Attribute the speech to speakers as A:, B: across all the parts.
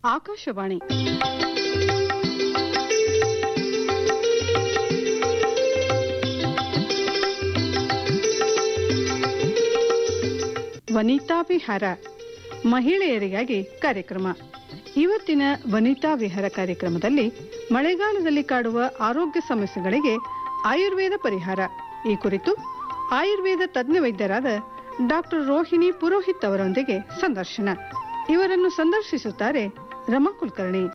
A: ಆಕಾಶವಾಣಿ ವನಿತಾ ವಿಹಾರ ಮಹಿಳೆಯರಿಗಾಗಿ ಕಾರ್ಯಕ್ರಮ ಇವತ್ತಿನ ವನಿತಾ ವಿಹಾರ ಕಾರ್ಯಕ್ರಮದಲ್ಲಿ ಮಳೆಗಾಲದಲ್ಲಿ ಕಾಡುವ ಆರೋಗ್ಯ ಸಮಸ್ಯೆಗಳಿಗೆ ಆಯುರ್ವೇದ ಪರಿಹಾರ ಈ ಕುರಿತು ಆಯುರ್ವೇದ ತಜ್ಞ ವೈದ್ಯರಾದ ಡಾಕ್ಟರ್ ರೋಹಿಣಿ ಪುರೋಹಿತ್ ಅವರೊಂದಿಗೆ ಸಂದರ್ಶನ ಇವರನ್ನು ಸಂದರ್ಶಿಸುತ್ತಾರೆ ರಮಾ ಕುಲಕರ್ಣಿ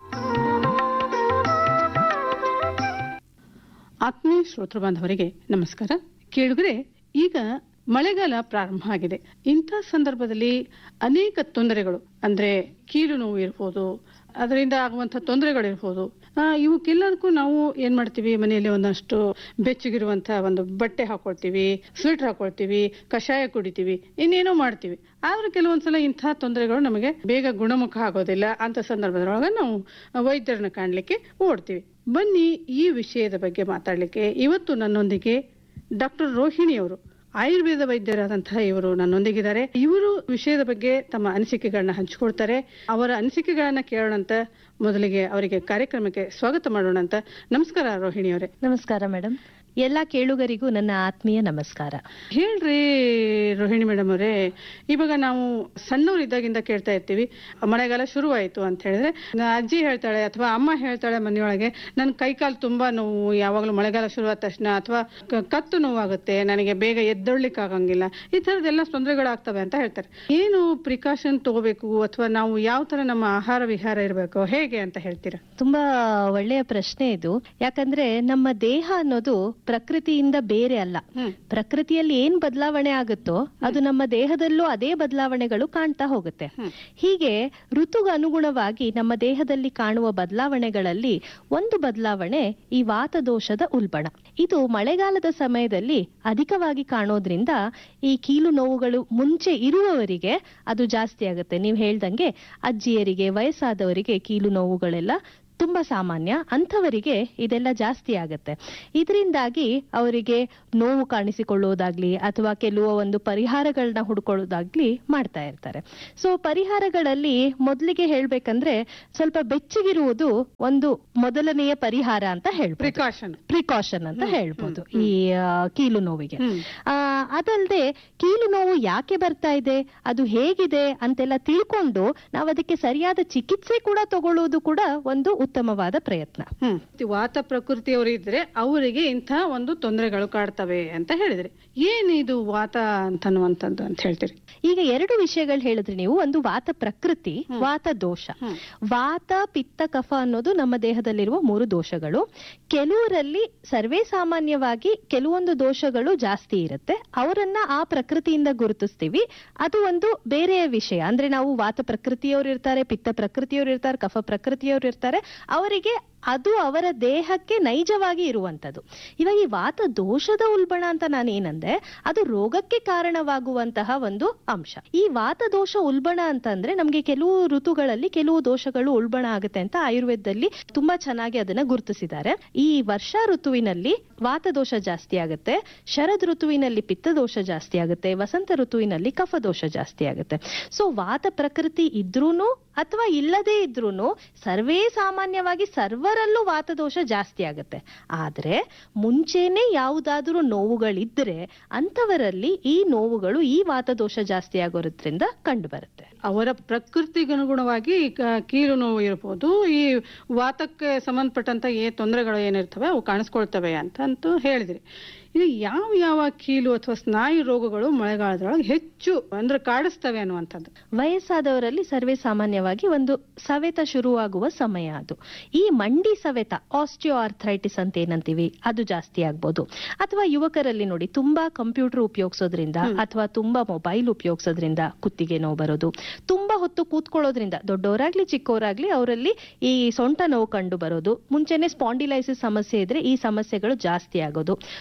A: ಆತ್ಮೀಯ ಶ್ರೋತೃ ಬಾಂಧವರಿಗೆ ನಮಸ್ಕಾರ ಕೇಳುಗರೆ ಈಗ ಮಳೆಗಾಲ ಪ್ರಾರಂಭ ಆಗಿದೆ ಇಂಥ ಸಂದರ್ಭದಲ್ಲಿ ಅನೇಕ ತೊಂದರೆಗಳು ಅಂದ್ರೆ ಕೀಲು ನೋವು ಇರ್ಬೋದು ಅದರಿಂದ ಆಗುವಂಥ ತೊಂದರೆಗಳಿರ್ಬೋದು ಆ, ಇವಕ್ಕೆಲ್ಲದಕ್ಕೂ ನಾವು ಏನ್ ಮಾಡ್ತೀವಿ ಮನೆಯಲ್ಲಿ ಒಂದಷ್ಟು ಬೆಚ್ಚಗಿರುವಂತ ಒಂದು ಬಟ್ಟೆ ಹಾಕೊಳ್ತೀವಿ ಸ್ವೆಟರ್ ಹಾಕೊಳ್ತೀವಿ ಕಷಾಯ ಕುಡಿತೀವಿ ಇನ್ನೇನೋ ಮಾಡ್ತೀವಿ ಆದ್ರೆ ಕೆಲವೊಂದ್ಸಲ ಇಂಥ ತೊಂದರೆಗಳು ನಮಗೆ ಬೇಗ ಗುಣಮುಖ ಆಗೋದಿಲ್ಲ ಅಂತ ಸಂದರ್ಭದೊಳಗೆ ನಾವು ವೈದ್ಯರನ್ನ ಕಾಣಲಿಕ್ಕೆ ಓಡ್ತೀವಿ ಬನ್ನಿ ಈ ವಿಷಯದ ಬಗ್ಗೆ ಮಾತಾಡಲಿಕ್ಕೆ ಇವತ್ತು ನನ್ನೊಂದಿಗೆ ಡಾಕ್ಟರ್ ರೋಹಿಣಿ ಅವರು ಆಯುರ್ವೇದ ವೈದ್ಯರಾದಂತಹ ಇವರು ನನ್ನೊಂದಿಗಿದ್ದಾರೆ ಇವರು ವಿಷಯದ ಬಗ್ಗೆ ತಮ್ಮ ಅನಿಸಿಕೆಗಳನ್ನ ಹಂಚಿಕೊಳ್ತಾರೆ ಅವರ ಅನಿಸಿಕೆಗಳನ್ನ ಕೇಳೋಣಂತ ಮೊದಲಿಗೆ ಅವರಿಗೆ ಕಾರ್ಯಕ್ರಮಕ್ಕೆ ಸ್ವಾಗತ ಮಾಡೋಣ ಅಂತ ನಮಸ್ಕಾರ ರೋಹಿಣಿ ಅವರೇ
B: ನಮಸ್ಕಾರ ಮೇಡಮ್ ಎಲ್ಲಾ ಕೇಳುಗರಿಗೂ ನನ್ನ ಆತ್ಮೀಯ ನಮಸ್ಕಾರ
A: ಹೇಳ್ರಿ ರೋಹಿಣಿ ಮೇಡಮ್ ಅವರೇ ಇವಾಗ ನಾವು ಸಣ್ಣವರಿದ್ದಾಗಿಂದ ಕೇಳ್ತಾ ಇರ್ತೀವಿ ಮಳೆಗಾಲ ಶುರುವಾಯಿತು ಅಂತ ಹೇಳಿದ್ರೆ ನ- ಅಜ್ಜಿ ಹೇಳ್ತಾಳೆ ಅಥವಾ ಅಮ್ಮ ಹೇಳ್ತಾಳೆ ಮನೆಯೊಳಗೆ ನನ್ನ ಕೈಕಾಲು ತುಂಬಾ ನೋವು ಯಾವಾಗಲೂ ಮಳೆಗಾಲ ಶುರುವಾದ ತಕ್ಷಣ ಅಥವಾ ಕ- ಕತ್ತು ನೋವಾಗುತ್ತೆ ನನಗೆ ಬೇಗ ಎದ್ದೊಳ್ಲಿಕ್ಕೆ ಆಗಂಗಿಲ್ಲ ಈ ಥರದ್ದೆಲ್ಲ ತೊಂದರೆಗಳಾಗ್ತವೆ ಅಂತ ಹೇಳ್ತಾರೆ ಏನು ಪ್ರಿಕಾಷನ್ ತಗೋಬೇಕು ಅಥವಾ ನಾವು ಯಾವ ತರ ನಮ್ಮ ಆಹಾರ ವಿಹಾರ ಇರಬೇಕು ಹೇಗೆ ಅಂತ ಹೇಳ್ತೀರಾ
B: ತುಂಬಾ ಒಳ್ಳೆಯ ಪ್ರಶ್ನೆ ಇದು ಯಾಕಂದ್ರೆ ನಮ್ಮ ದೇಹ ಅನ್ನೋದು ಪ್ರಕೃತಿಯಿಂದ ಬೇರೆ ಅಲ್ಲ
A: ಹ್ಮ್
B: ಪ್ರಕೃತಿಯಲ್ಲಿ ಏನ್ ಬದಲಾವಣೆ ಆಗುತ್ತೋ ಅದು ನಮ್ಮ ದೇಹದಲ್ಲೂ ಅದೇ ಬದಲಾವಣೆಗಳು ಕಾಣ್ತಾ ಹೋಗುತ್ತೆ
A: ಹ್ಮ್.
B: ಹೀಗೆ ಋತುಗೆ ಅನುಗುಣವಾಗಿ ನಮ್ಮ ದೇಹದಲ್ಲಿ ಕಾಣುವ ಬದಲಾವಣೆಗಳಲ್ಲಿ ಒಂದು ಬದಲಾವಣೆ ಈ ವಾತದೋಷದ ಉಲ್ಬಣ ಇದು ಮಳೆಗಾಲದ ಸಮಯದಲ್ಲಿ ಅಧಿಕವಾಗಿ ಕಾಣೋದ್ರಿಂದ ಈ ಕೀಲು ನೋವುಗಳು ಮುಂಚೆ ಇರುವವರಿಗೆ ಅದು ಜಾಸ್ತಿ ಆಗುತ್ತೆ ನೀವು ಹೇಳ್ದಂಗೆ ಅಜ್ಜಿಯರಿಗೆ ವಯಸ್ಸಾದವರಿಗೆ ಕೀಲು ನೋವುಗಳೆಲ್ಲ ತುಂಬಾ ಸಾಮಾನ್ಯ ಅಂಥವರಿಗೆ ಇದೆಲ್ಲ ಜಾಸ್ತಿ ಆಗತ್ತೆ ಇದರಿಂದಾಗಿ ಅವರಿಗೆ ನೋವು ಕಾಣಿಸಿಕೊಳ್ಳುವುದಾಗ್ಲಿ ಅಥವಾ ಕೆಲವು ಒಂದು ಪರಿಹಾರಗಳನ್ನ ಹುಡ್ಕೊಳ್ಳೋದಾಗ್ಲಿ ಮಾಡ್ತಾ ಇರ್ತಾರೆ ಸೊ ಪರಿಹಾರಗಳಲ್ಲಿ ಮೊದಲಿಗೆ ಹೇಳ್ಬೇಕಂದ್ರೆ ಸ್ವಲ್ಪ ಬೆಚ್ಚಗಿರುವುದು ಒಂದು ಮೊದಲನೆಯ ಪರಿಹಾರ ಅಂತ ಹೇಳ್ಬೋದು
A: ಪ್ರಿಕಾಷನ್
B: ಪ್ರಿಕಾಷನ್ ಅಂತ ಹೇಳ್ಬೋದು ಈ ಆ, ಕೀಲು ನೋವಿಗೆ
A: ಹ್ಮ್
B: ಆ, ಅದಲ್ದೆ ಕೀಲು ನೋವು ಯಾಕೆ ಬರ್ತಾ ಇದೆ ಅದು ಹೇಗಿದೆ ಅಂತೆಲ್ಲ ತಿಳ್ಕೊಂಡು ನಾವು ಅದಕ್ಕೆ ಸರಿಯಾದ ಚಿಕಿತ್ಸೆ ಕೂಡ ತಗೊಳ್ಳುವುದು ಕೂಡ ಒಂದು ಉತ್ತಮವಾದ ಪ್ರಯತ್ನ
A: ಹ್ಮ್ ವಾತ ಪ್ರಕೃತಿಯವರು ಇದ್ರೆ ಅವರಿಗೆ ಇಂಥ ಒಂದು ತೊಂದರೆಗಳು ಕಾಡ್ತವೆ ಅಂತ ಹೇಳಿದ್ರಿ ಏನಿದು ವಾತ ಅಂತನ್ನುವಂಥದ್ದು ಅಂತ ಹೇಳ್ತೀರಿ
B: ಈಗ ಎರಡು ವಿಷಯಗಳು ಹೇಳಿದ್ರಿ ನೀವು ಒಂದು ವಾತ ಪ್ರಕೃತಿ ವಾತ ದೋಷ
A: ಹ್ಮ್.
B: ವಾತ ಪಿತ್ತ ಕಫ ಅನ್ನೋದು ನಮ್ಮ ದೇಹದಲ್ಲಿರುವ ಮೂರು ದೋಷಗಳು ಕೆಲವರಲ್ಲಿ ಸರ್ವೇ ಸಾಮಾನ್ಯವಾಗಿ ಕೆಲವೊಂದು ದೋಷಗಳು ಜಾಸ್ತಿ ಇರುತ್ತೆ ಅವರನ್ನ ಆ ಪ್ರಕೃತಿಯಿಂದ ಗುರುತಿಸ್ತೀವಿ ಅದು ಒಂದು ಬೇರೆಯ ವಿಷಯ ಅಂದ್ರೆ ನಾವು ವಾತ ಪ್ರಕೃತಿಯವರು ಇರ್ತಾರೆ ಪಿತ್ತ ಪ್ರಕೃತಿಯವರು ಇರ್ತಾರೆ ಕಫ ಪ್ರಕೃತಿಯವರು ಇರ್ತಾರೆ ಅವರಿಗೆ ಅದು ಅವರ ದೇಹಕ್ಕೆ ನೈಜವಾಗಿ ಇರುವಂತದ್ದು ಇವಾಗ ಈ ವಾತ ದೋಷದ ಉಲ್ಬಣ ಅಂತ ನಾನು ಏನಂದೆ ಅದು ರೋಗಕ್ಕೆ ಕಾರಣವಾಗುವಂತಹ ಒಂದು ಅಂಶ ಈ ವಾತ ದೋಷ ಉಲ್ಬಣ ಅಂತಂದ್ರೆ ನಮ್ಗೆ ಕೆಲವು ಋತುಗಳಲ್ಲಿ ಕೆಲವು ದೋಷಗಳು ಉಲ್ಬಣ ಆಗುತ್ತೆ ಅಂತ ಆಯುರ್ವೇದದಲ್ಲಿ ತುಂಬಾ ಚೆನ್ನಾಗಿ ಅದನ್ನ ಗುರುತಿಸಿದ್ದಾರೆ ಈ ವರ್ಷಾ ಋತುವಿನಲ್ಲಿ ವಾತ ದೋಷ ಜಾಸ್ತಿ ಆಗುತ್ತೆ ಶರದ್ ಋತುವಿನಲ್ಲಿ ಪಿತ್ತ ದೋಷ ಜಾಸ್ತಿ ಆಗುತ್ತೆ ವಸಂತ ಋತುವಿನಲ್ಲಿ ಕಫ ದೋಷ ಜಾಸ್ತಿ ಆಗುತ್ತೆ ಸೊ ವಾತ ಪ್ರಕೃತಿ ಇದ್ರೂನು ಅಥವಾ ಇಲ್ಲದೇ ಇದ್ರೂನು ಸರ್ವೇ ಸಾಮಾನ್ಯವಾಗಿ ಸರ್ವರಲ್ಲೂ ವಾತದೋಷ ಜಾಸ್ತಿ ಆಗುತ್ತೆ ಆದ್ರೆ ಮುಂಚೆನೆ ಯಾವುದಾದ್ರೂ ನೋವುಗಳಿದ್ರೆ ಅಂತವರಲ್ಲಿ ಈ ನೋವುಗಳು ಈ ವಾತದೋಷ ಜಾಸ್ತಿ ಆಗೋದ್ರಿಂದ ಕಂಡು ಬರುತ್ತೆ
A: ಅವರ ಪ್ರಕೃತಿಗನುಗುಣವಾಗಿ ಕ- ಕೀಲು ನೋವು ಇರ್ಬೋದು ಈ ವಾತಕ್ಕೆ ಸಂಬಂಧಪಟ್ಟಂತ ಏ ತೊಂದರೆಗಳು ಏನಿರ್ತವೆ ಅವು ಕಾಣಿಸ್ಕೊಳ್ತವೆ ಅಂತ ಅಂತೂ ಹೇಳಿದ್ರಿ ಇದು ಯಾವ ಯಾವ ಕೀಲು ಅಥವಾ ಸ್ನಾಯು ರೋಗಗಳು ಮಳೆಗಾಲದೊಳಗೆ ಹೆಚ್ಚು ಅಂದ್ರೆ ಕಾಡಿಸ್ತವೆ ಅನ್ನುವಂಥದ್ದು
B: ವಯಸ್ಸಾದವರಲ್ಲಿ ಸರ್ವೇ ಸಾಮಾನ್ಯವಾಗಿ ಒಂದು ಸವೆತ ಶುರುವಾಗುವ ಸಮಯ ಅದು ಈ ಮಂಡಿ ಸವೆತ ಆಸ್ಟಿಯೋ ಆರ್ಥರೈಟಿಸ್ ಅಂತ ಏನಂತೀವಿ ಅದು ಜಾಸ್ತಿ ಆಗ್ಬೋದು ಅಥವಾ ಯುವಕರಲ್ಲಿ ನೋಡಿ ತುಂಬಾ ಕಂಪ್ಯೂಟರ್ ಉಪಯೋಗಿಸೋದ್ರಿಂದ ಅಥವಾ ತುಂಬಾ ಮೊಬೈಲ್ ಉಪಯೋಗಿಸೋದ್ರಿಂದ ಕುತ್ತಿಗೆ ನೋವು ಬರೋದು ತುಂಬಾ ಹೊತ್ತು ಕೂತ್ಕೊಳ್ಳೋದ್ರಿಂದ ದೊಡ್ಡವರಾಗ್ಲಿ ಚಿಕ್ಕವರಾಗ್ಲಿ ಅವರಲ್ಲಿ ಈ ಸೊಂಟ ನೋವು ಕಂಡು ಬರೋದು ಮುಂಚೆನೆ ಸ್ಪಾಂಡಿಲೈಸಿಸ್ ಸಮಸ್ಯೆ ಇದ್ರೆ ಈ ಸಮಸ್ಯೆಗಳು ಜಾಸ್ತಿ ಆಗೋದು ತುಂಬಾ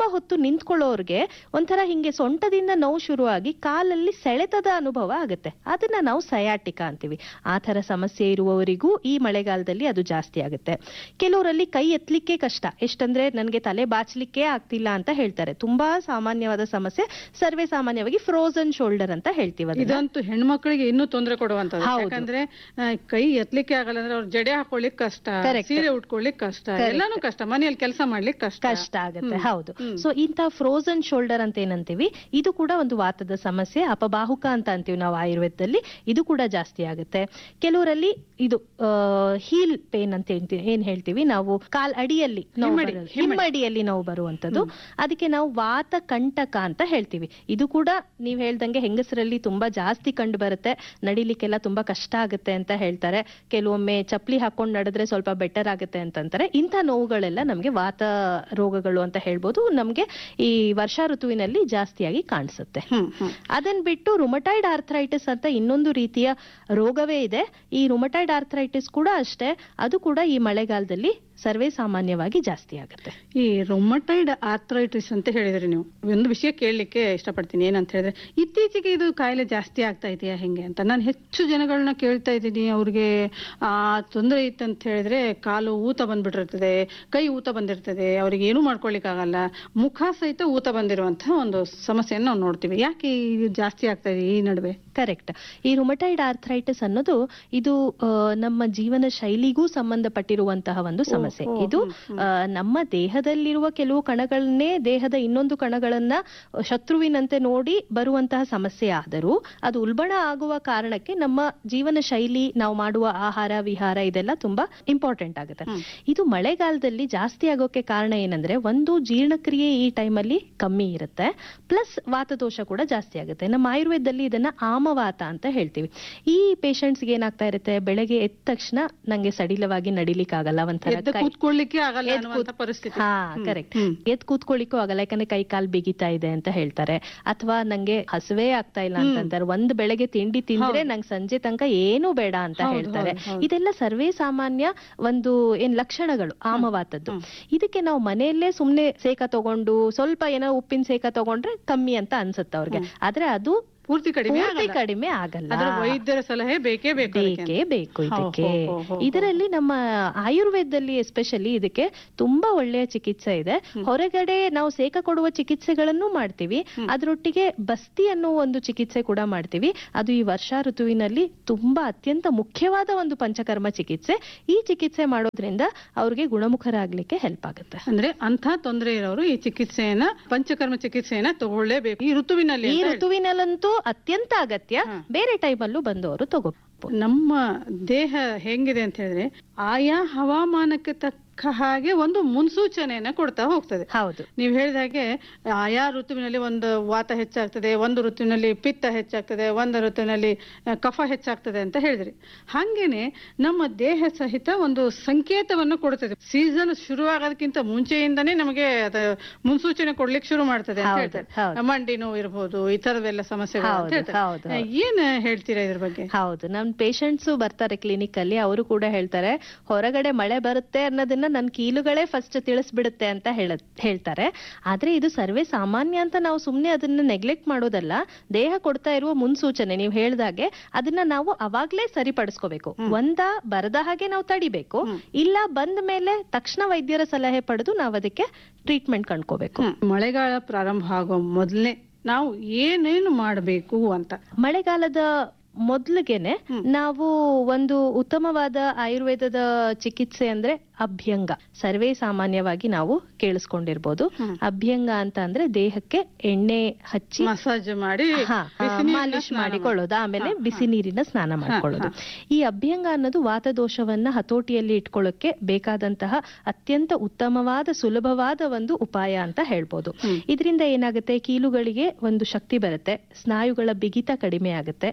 B: ತುಂಬಾ ಹೊತ್ತು ನಿಂತ್ಕೊಳ್ಳೋರ್ಗೆ ಒಂಥರ ಹಿಂಗೆ ಸೊಂಟದಿಂದ ನೋವು ಶುರುವಾಗಿ ಕಾಲಲ್ಲಿ ಸೆಳೆತದ ಅನುಭವ ಆಗುತ್ತೆ ಅದನ್ನ ನಾವು ಸಯಾಟಿಕಾ ಅಂತೀವಿ ಆ ತರ ಸಮಸ್ಯೆ ಇರುವವರಿಗೂ ಈ ಮಳೆಗಾಲದಲ್ಲಿ ಅದು ಜಾಸ್ತಿ ಆಗುತ್ತೆ ಕೆಲವರಲ್ಲಿ ಕೈ ಎತ್ತಲಿಕ್ಕೆ ಕಷ್ಟ ಎಷ್ಟಂದ್ರೆ ನನಗೆ ತಲೆ ಬಾಚ್ಲಿಕ್ಕೆ ಆಗ್ತಿಲ್ಲ ಅಂತ ಹೇಳ್ತಾರೆ ತುಂಬಾ ಸಾಮಾನ್ಯವಾದ ಸಮಸ್ಯೆ ಸರ್ವೇ ಸಾಮಾನ್ಯವಾಗಿ ಫ್ರೋಸನ್ ಶೋಲ್ಡರ್ ಅಂತ ಹೇಳ್ತೀವಿ ಅದನ್ನ.
A: ಇದಂತೂ ಹೆಣ್ಮಕ್ಳಿಗೆ ಇನ್ನೂ ತೊಂದರೆ ಕೊಡುವಂತದ್ದು
B: ಹೌದು.
A: ಯಾಕಂದ್ರೆ ಆ, ಕೈ ಎತ್ತಲಿಕ್ಕೆ ಆಗಲ್ಲ ಅಂದ್ರೆ ಅವ್ರ ಜಡೆ ಹಾಕೊಳ್ಳಿಕ್ ಕಷ್ಟ
B: Correct.
A: ಸೀರೆ ಉಟ್ಕೊಳ್ಳಿಕ್ ಕಷ್ಟ ಎಲ್ಲಾನು ಕಷ್ಟ ಮನೆಯಲ್ಲಿ ಕೆಲಸ ಮಾಡ್ಲಿಕ್ ಕಷ್ಟ
B: ಕಷ್ಟ ಆಗುತ್ತೆ
A: ಹ್ಮ್.
B: ಹೌದು
A: ಹ್ಮ್.
B: ಸೊ ಇಂತ ಫ್ರೋಸನ್ ಶೋಲ್ಡರ್ ಅಂತ ಏನಂತೀವಿ ಇದು ಕೂಡ ಒಂದು ವಾತದ ಸಮಸ್ಯೆ ಅಪಬಾಹುಕ ಅಂತ ಅಂತೀವಿ ನಾವು ಆಯುರ್ವೇದದಲ್ಲಿ ಇದು ಕೂಡ ಜಾಸ್ತಿ ಆಗುತ್ತೆ ಕೆಲವರಲ್ಲಿ ಇದು ಹೀಲ್ ಪೇನ್ ಅಂತ ಏನ್- ಏನ್ ಹೇಳ್ತೀವಿ ನಾವು ಕಾಲ್ ಅಡಿಯಲ್ಲಿ ನೋವು
A: ಹಿಮ್ಮಡಿ,
B: ಬರೋದು.
A: ಹಿಮ್ಮಡಿ.
B: ಹಿಮ್ಮಡಿಯಲ್ಲಿ ನೋವು ಬರುವಂತದ್ದು ಅದಕ್ಕೆ ನಾವು ವಾತ ಕಂಟಕ ಅಂತ ಹೇಳ್ತೀವಿ ಇದು ಕೂಡ ನೀವ್ ಹೇಳ್ದಂಗೆ ಹೆಂಗಸರಲ್ಲಿ ತುಂಬಾ ಜಾಸ್ತಿ ಕಂಡು ಬರುತ್ತೆ ನಡಿಲಿಕ್ಕೆಲ್ಲ ತುಂಬಾ ಕಷ್ಟ ಆಗುತ್ತೆ ಅಂತ ಹೇಳ್ತಾರೆ ಕೆಲವೊಮ್ಮೆ ಚಪ್ಪಲಿ ಹಾಕೊಂಡು ನಡೆದ್ರೆ ಸ್ವಲ್ಪ ಬೆಟರ್ ಆಗುತ್ತೆ ಅಂತಂತಾರೆ ಇಂಥ ನೋವುಗಳೆಲ್ಲ ನಮ್ಗೆ ವಾತ ರೋಗಗಳು ಅಂತ ಹೇಳ್ಬೋದು ನಮ್ಗೆ ಈ ವರ್ಷಾ ಋತುವಿನಲ್ಲಿ ಜಾಸ್ತಿಯಾಗಿ ಕಾಣಿಸುತ್ತೆ
A: ಹ್ಮ್ ಹ್ಮ್
B: ಅದನ್ ಬಿಟ್ಟು ರುಮಟೈಡ್ ಆರ್ಥರೈಟಿಸ್ ಅಂತ ಇನ್ನೊಂದು ರೀತಿಯ ರೋಗವೇ ಇದೆ ಈ ರುಮಟೈಡ್ ಆರ್ಥರೈಟಿಸ್ ಕೂಡ ಅಷ್ಟೇ ಅದು ಕೂಡ ಈ ಮಳೆಗಾಲದಲ್ಲಿ ಸರ್ವೇ ಸಾಮಾನ್ಯವಾಗಿ ಜಾಸ್ತಿ ಆಗುತ್ತೆ
A: ಈ ರೊಮಟೈಡ್ ಆರ್ಥರೈಟಿಸ್ ಅಂತ ಹೇಳಿದ್ರಿ ನೀವು ಒಂದು ವಿಷಯ ಕೇಳಲಿಕ್ಕೆ ಇಷ್ಟಪಡ್ತೀನಿ ಏನಂತ ಹೇಳಿದ್ರೆ ಇತ್ತೀಚೆಗೆ ಇದು ಕಾಯಿಲೆ ಜಾಸ್ತಿ ಆಗ್ತಾ ಇದೆಯಾ ಹೆಂಗೆ ಅಂತ ನಾನು ಹೆಚ್ಚು ಜನಗಳನ್ನ ಕೇಳ್ತಾ ಇದ್ದೀನಿ ಅವ್ರಿಗೆ ಆ ತೊಂದರೆ ಇತ್ತಂತ ಹೇಳಿದ್ರೆ ಕಾಲು ಊತ ಬಂದ್ಬಿಟ್ಟಿರ್ತದೆ ಕೈ ಊತ ಬಂದಿರ್ತದೆ ಅವ್ರಿಗೆ ಏನು ಮಾಡ್ಕೊಳ್ಲಿಕ್ಕೆ ಆಗಲ್ಲ ಮುಖ ಸಹಿತ ಊತ ಬಂದಿರುವಂತಹ ಒಂದು ಸಮಸ್ಯೆಯನ್ನು ನಾವು ನೋಡ್ತೀವಿ ಯಾಕೆ ಇದು ಜಾಸ್ತಿ ಆಗ್ತಾ ಇದೆ ಈ ನಡುವೆ
B: ಕರೆಕ್ಟ್ ಈ ರುಮಟೈಡ್ ಆರ್ಥರೈಟಿಸ್ ಅನ್ನೋದು ಇದು ಆ, ನಮ್ಮ ಜೀವನ ಶೈಲಿಗೂ ಸಂಬಂಧಪಟ್ಟಿರುವಂತಹ ಒಂದು ಸಮಸ್ಯೆ
A: ಓ,
B: ಇದು
A: ಹ್ಮ್,
B: ಆ, ನಮ್ಮ ದೇಹದಲ್ಲಿರುವ ಕೆಲವು ಕಣಗಳನ್ನೇ ದೇಹದ ಇನ್ನೊಂದು ಕಣಗಳನ್ನ ಶತ್ರುವಿನಂತೆ ನೋಡಿ ಬರುವಂತಹ ಸಮಸ್ಯೆ ಆದರೂ ಅದು ಉಲ್ಬಣ ಆಗುವ ಕಾರಣಕ್ಕೆ ನಮ್ಮ ಜೀವನ ಶೈಲಿ ನಾವು ಮಾಡುವ ಆಹಾರ ವಿಹಾರ ಇದೆಲ್ಲ ತುಂಬಾ ಇಂಪಾರ್ಟೆಂಟ್ ಆಗುತ್ತೆ
A: ಹ್ಮ್.
B: ಇದು ಮಳೆಗಾಲದಲ್ಲಿ ಜಾಸ್ತಿ ಆಗೋಕೆ ಕಾರಣ ಏನಂದ್ರೆ ಒಂದು ಜೀರ್ಣಕ್ರಿಯೆ ಈ ಟೈಮಲ್ಲಿ ಕಮ್ಮಿ ಇರುತ್ತೆ ಪ್ಲಸ್ ವಾತದೋಷ ಕೂಡ ಜಾಸ್ತಿ ಆಗುತ್ತೆ ನಮ್ಮ ಆಯುರ್ವೇದದಲ್ಲಿ ಇದನ್ನ ಆಮವಾತ ಅಂತ ಹೇಳ್ತೀವಿ ಈ ಪೇಷಂಟ್ಸ್ಗೆ ಏನಾಗ್ತಾ ಇರುತ್ತೆ ಬೆಳಗ್ಗೆ ಎದ್ದ ತಕ್ಷಣ ನಂಗೆ ಸಡಿಲವಾಗಿ ನಡಿಲಿಕ್ಕಾಗಲ್ಲ ಒಂಥರ
A: ಎದ್ದು
B: ಕೈ-
A: ಕೂತ್ಕೊಳ್ಳಿಕ್ಕೆ ಆಗಲ್ಲ
B: ಎದ್ದು
A: ಅನ್ನುವಂತ
B: ಕೂತ್-
A: ಪರಿಸ್ಥಿತಿ
B: ಹಾ
A: ಹ್ಮ್,
B: ಕರೆಕ್ಟ್
A: ಹ್ಮ್.
B: ಎದ್ ಕೂತ್ಕೊಳ್ಳಿಕ್ಕೂ ಆಗಲ್ಲ ಯಾಕಂದ್ರೆ ಕೈ ಕಾಲ್ ಬಿಗಿತಾ ಇದೆ ಅಂತ ಹೇಳ್ತಾರೆ ಅಥವಾ ನಂಗೆ ಹಸುವೇ ಆಗ್ತಾ ಇಲ್ಲ
A: ಹ್ಮ್.
B: ಅಂತಂತಾರೆ ಒಂದ್ ಬೆಳಗ್ಗೆ ತಿಂಡಿ ತಿಂದ್ರೆ
A: ಹೌದು.
B: ನಂಗೆ ಸಂಜೆ ತನಕ ಏನು ಬೇಡ ಅಂತ
A: ಹೌದು,
B: ಹೇಳ್ತಾರೆ
A: ಹೌದು, ಹೌದು.
B: ಇದೆಲ್ಲ ಸರ್ವೇ ಸಾಮಾನ್ಯ ಒಂದು ಏನ್ ಲಕ್ಷಣಗಳು ಆಮವಾತದ್ದು
A: ಹ್ಮ್.
B: ಇದಕ್ಕೆ ನಾವು ಮನೆಯಲ್ಲೇ ಸುಮ್ನೆ ಸೇಕ ತಗೊಂಡು ಸ್ವಲ್ಪ ಏನೋ ಉಪ್ಪಿನ ಸೇಕ ತಗೊಂಡ್ರೆ ಕಮ್ಮಿ ಅಂತ ಅನ್ಸುತ್ತೆ ಅವ್ರಿಗೆ ಆದ್ರೆ ಅದು
A: ಪೂರ್ತಿ ಕಡಿಮೆ
B: ಪೂರ್ತಿ
A: ಆಗಲ್ಲ.
B: ಕಡಿಮೆ ಆಗಲ್ಲ
A: ಅದರ ವೈದ್ಯರ ಸಲಹೆ ಬೇಕೇ ಬೇಕು ಅದಕ್ಕೆ.
B: ಬೇಕೇ ಬೇಕು
A: ಹೋ,
B: ಇದಕ್ಕೆ
A: ಹೋ, ಹೋ, ಹೋ, ಹೋ.
B: ಇದರಲ್ಲಿ ನಮ್ಮ ಆಯುರ್ವೇದದಲ್ಲಿ ಎಸ್ಪೆಷಲಿ ಇದಕ್ಕೆ ತುಂಬಾ ಒಳ್ಳೆಯ ಚಿಕಿತ್ಸೆ ಇದೆ ಹೊರಗಡೆ ನಾವು ಸೇಕ ಕೊಡುವ ಚಿಕಿತ್ಸೆಗಳನ್ನು ಮಾಡ್ತೀವಿ ಅದರೊಟ್ಟಿಗೆ ಬಸ್ತಿ ಅನ್ನೋ ಒಂದು ಚಿಕಿತ್ಸೆ ಕೂಡ ಮಾಡ್ತೀವಿ ಅದು ಈ ವರ್ಷಾ ಋತುವಿನಲ್ಲಿ ತುಂಬಾ ಅತ್ಯಂತ ಮುಖ್ಯವಾದ ಒಂದು ಪಂಚಕರ್ಮ ಚಿಕಿತ್ಸೆ ಈ ಚಿಕಿತ್ಸೆ ಮಾಡೋದ್ರಿಂದ ಅವ್ರಿಗೆ ಗುಣಮುಖರಾಗ್ಲಿಕ್ಕೆ ಹೆಲ್ಪ್ ಆಗುತ್ತೆ
A: ಅಂದ್ರೆ ಅಂತ ತೊಂದರೆ ಇರೋರು ಈ ಚಿಕಿತ್ಸೆಯನ್ನ ಪಂಚಕರ್ಮ ಚಿಕಿತ್ಸೆಯನ್ನ ತಗೊಳ್ಳೇಬೇಕು ಈ ಋತುವಿನಲ್ಲಿ
B: ಈ
A: ಅಂತ ಹೇಳಿ.
B: ಋತುವಿನಲ್ಲಂತೂ ಅತ್ಯಂತ ಅಗತ್ಯ
A: ಹಾ.
B: ಬೇರೆ ಟೈಮಲ್ಲೂ ಬಂದವರು ತಗೋ
A: ನಮ್ಮ ದೇಹ ಹೆಂಗಿದೆ ಅಂತ ಹೇಳಿದ್ರೆ ಆಯಾ ಹವಾಮಾನಕ್ಕೆ ತಕ್ಕ ಹಾಗೆ ಒಂದು ಮುನ್ಸೂಚನೆಯನ್ನ ಕೊಡ್ತಾ ಹೋಗ್ತದೆ
B: ಹೌದು
A: ನೀವು ಹೇಳಿದ ಹಾಗೆ ಆಯಾ ಋತುವಿನಲ್ಲಿ ಒಂದು ವಾತ ಹೆಚ್ಚಾಗ್ತದೆ ಒಂದು ಋತುವಿನಲ್ಲಿ ಪಿತ್ತ ಹೆಚ್ಚಾಗ್ತದೆ ಒಂದು ಋತುವಿನಲ್ಲಿ ಆ, ಕಫ ಹೆಚ್ಚಾಗ್ತದೆ ಅಂತ ಹೇಳಿದ್ರಿ ಹಾಗೇನೆ ನಮ್ಮ ದೇಹ ಸಹಿತ ಒಂದು ಸಂಕೇತವನ್ನು ಕೊಡ್ತದೆ ಸೀಸನ್ ಶುರುವಾಗೋದಕ್ಕಿಂತ ಮುಂಚೆಯಿಂದನೇ ನಮಗೆ ಅದು ಮುನ್ಸೂಚನೆ ಕೊಡ್ಲಿಕ್ಕೆ ಶುರು ಮಾಡ್ತದೆ ಅಂತ
B: ಹೌದು,
A: ಹೇಳ್ತಾರೆ
B: ಹೌದು.
A: ಮಂಡಿ ನೋವು ಇರ್ಬೋದು ಈ ತರದೆಲ್ಲ ಸಮಸ್ಯೆಗಳು ಅಂತ
B: ಹೌದು,
A: ಹೇಳ್ತಾರೆ
B: ಹೌದು,
A: ಆ, ಏನ್ ಹೇಳ್ತೀರಾ ಇದ್ರ ಬಗ್ಗೆ
B: ಹೌದು ನಮ್ ಪೇಷಂಟ್ಸ್ ಬರ್ತಾರೆ ಕ್ಲಿನಿಕ್ ಅಲ್ಲಿ ಅವರು ಕೂಡ ಹೇಳ್ತಾರೆ ಹೊರಗಡೆ ಮಳೆ ಬರುತ್ತೆ ಅನ್ನೋದನ್ನ ನನ್ ಕೀಲುಗಳೇ ಫಸ್ಟ್ ತಿಳಿಸ್ಬಿಡುತ್ತೆ ಅಂತ ಹೇಳ ಹೇಳ್ತಾರೆ ಆದ್ರೆ ಇದು ಸರ್ವೇ ಸಾಮಾನ್ಯ ಅಂತ ನಾವು ಸುಮ್ನೆ ಅದನ್ನ ನೆಗ್ಲೆಕ್ಟ್ ಮಾಡೋದಲ್ಲ ದೇಹ ಕೊಡ್ತಾ ಇರುವ ಮುನ್ಸೂಚನೆ ನೀವು ಹೇಳ್ದಾಗೆ ಅದನ್ನ ನಾವು ಅವಾಗ್ಲೇ ಸರಿಪಡಿಸ್ಕೋಬೇಕು ಒಂದ ಬರದ ಹಾಗೆ ನಾವು ತಡಿಬೇಕು ಇಲ್ಲ ಬಂದ ಮೇಲೆ ತಕ್ಷಣ ವೈದ್ಯರ ಸಲಹೆ ಪಡೆದು ನಾವು ಅದಕ್ಕೆ ಟ್ರೀಟ್ಮೆಂಟ್ ಕಂಡ್ಕೋಬೇಕು
A: ಹ್ಮ್. ಮಳೆಗಾಲ ಪ್ರಾರಂಭ ಆಗೋ ಮೊದಲನೇ ನಾವು ಏನೇನು ಮಾಡಬೇಕು ಅಂತ
B: ಮಳೆಗಾಲದ ಮೊದ್ಲಿಗೆನೆ ನಾವು ಒಂದು ಉತ್ತಮವಾದ ಆಯುರ್ವೇದದ ಚಿಕಿತ್ಸೆ ಅಂದ್ರೆ ಅಭ್ಯಂಗ ಸರ್ವೇ ಸಾಮಾನ್ಯವಾಗಿ ನಾವು ಕೇಳಿಸ್ಕೊಂಡಿರ್ಬೋದು ಅಭ್ಯಂಗ ಅಂತ ಅಂದ್ರೆ ದೇಹಕ್ಕೆ ಎಣ್ಣೆ ಹಚ್ಚಿ
A: ಮಸಾಜ್ ಮಾಡಿ
B: ಹಾ, ಆ,
A: ಬಿಸಿ ನೀರಿನ
B: ಮಾಲಿಶ್
A: ಸ್ನಾನ
B: ಮಾಡಿಕೊಳ್ಳೋದು ಆಮೇಲೆ ಬಿಸಿ ನೀರಿನ ಸ್ನಾನ ಮಾಡ್ಕೊಳ್ಳೋದು ಈ ಅಭ್ಯಂಗ ಅನ್ನೋದು ವಾತದೋಷವನ್ನ ಹತೋಟಿಯಲ್ಲಿ ಇಟ್ಕೊಳ್ಳೋಕೆ ಬೇಕಾದಂತಹ ಅತ್ಯಂತ ಉತ್ತಮವಾದ ಸುಲಭವಾದ ಒಂದು ಉಪಾಯ ಅಂತ ಹೇಳ್ಬೋದು ಇದರಿಂದ ಏನಾಗುತ್ತೆ ಕೀಲುಗಳಿಗೆ ಒಂದು ಶಕ್ತಿ ಬರುತ್ತೆ ಸ್ನಾಯುಗಳ ಬಿಗಿತ ಕಡಿಮೆ ಆಗುತ್ತೆ ಆಮೇಲೆ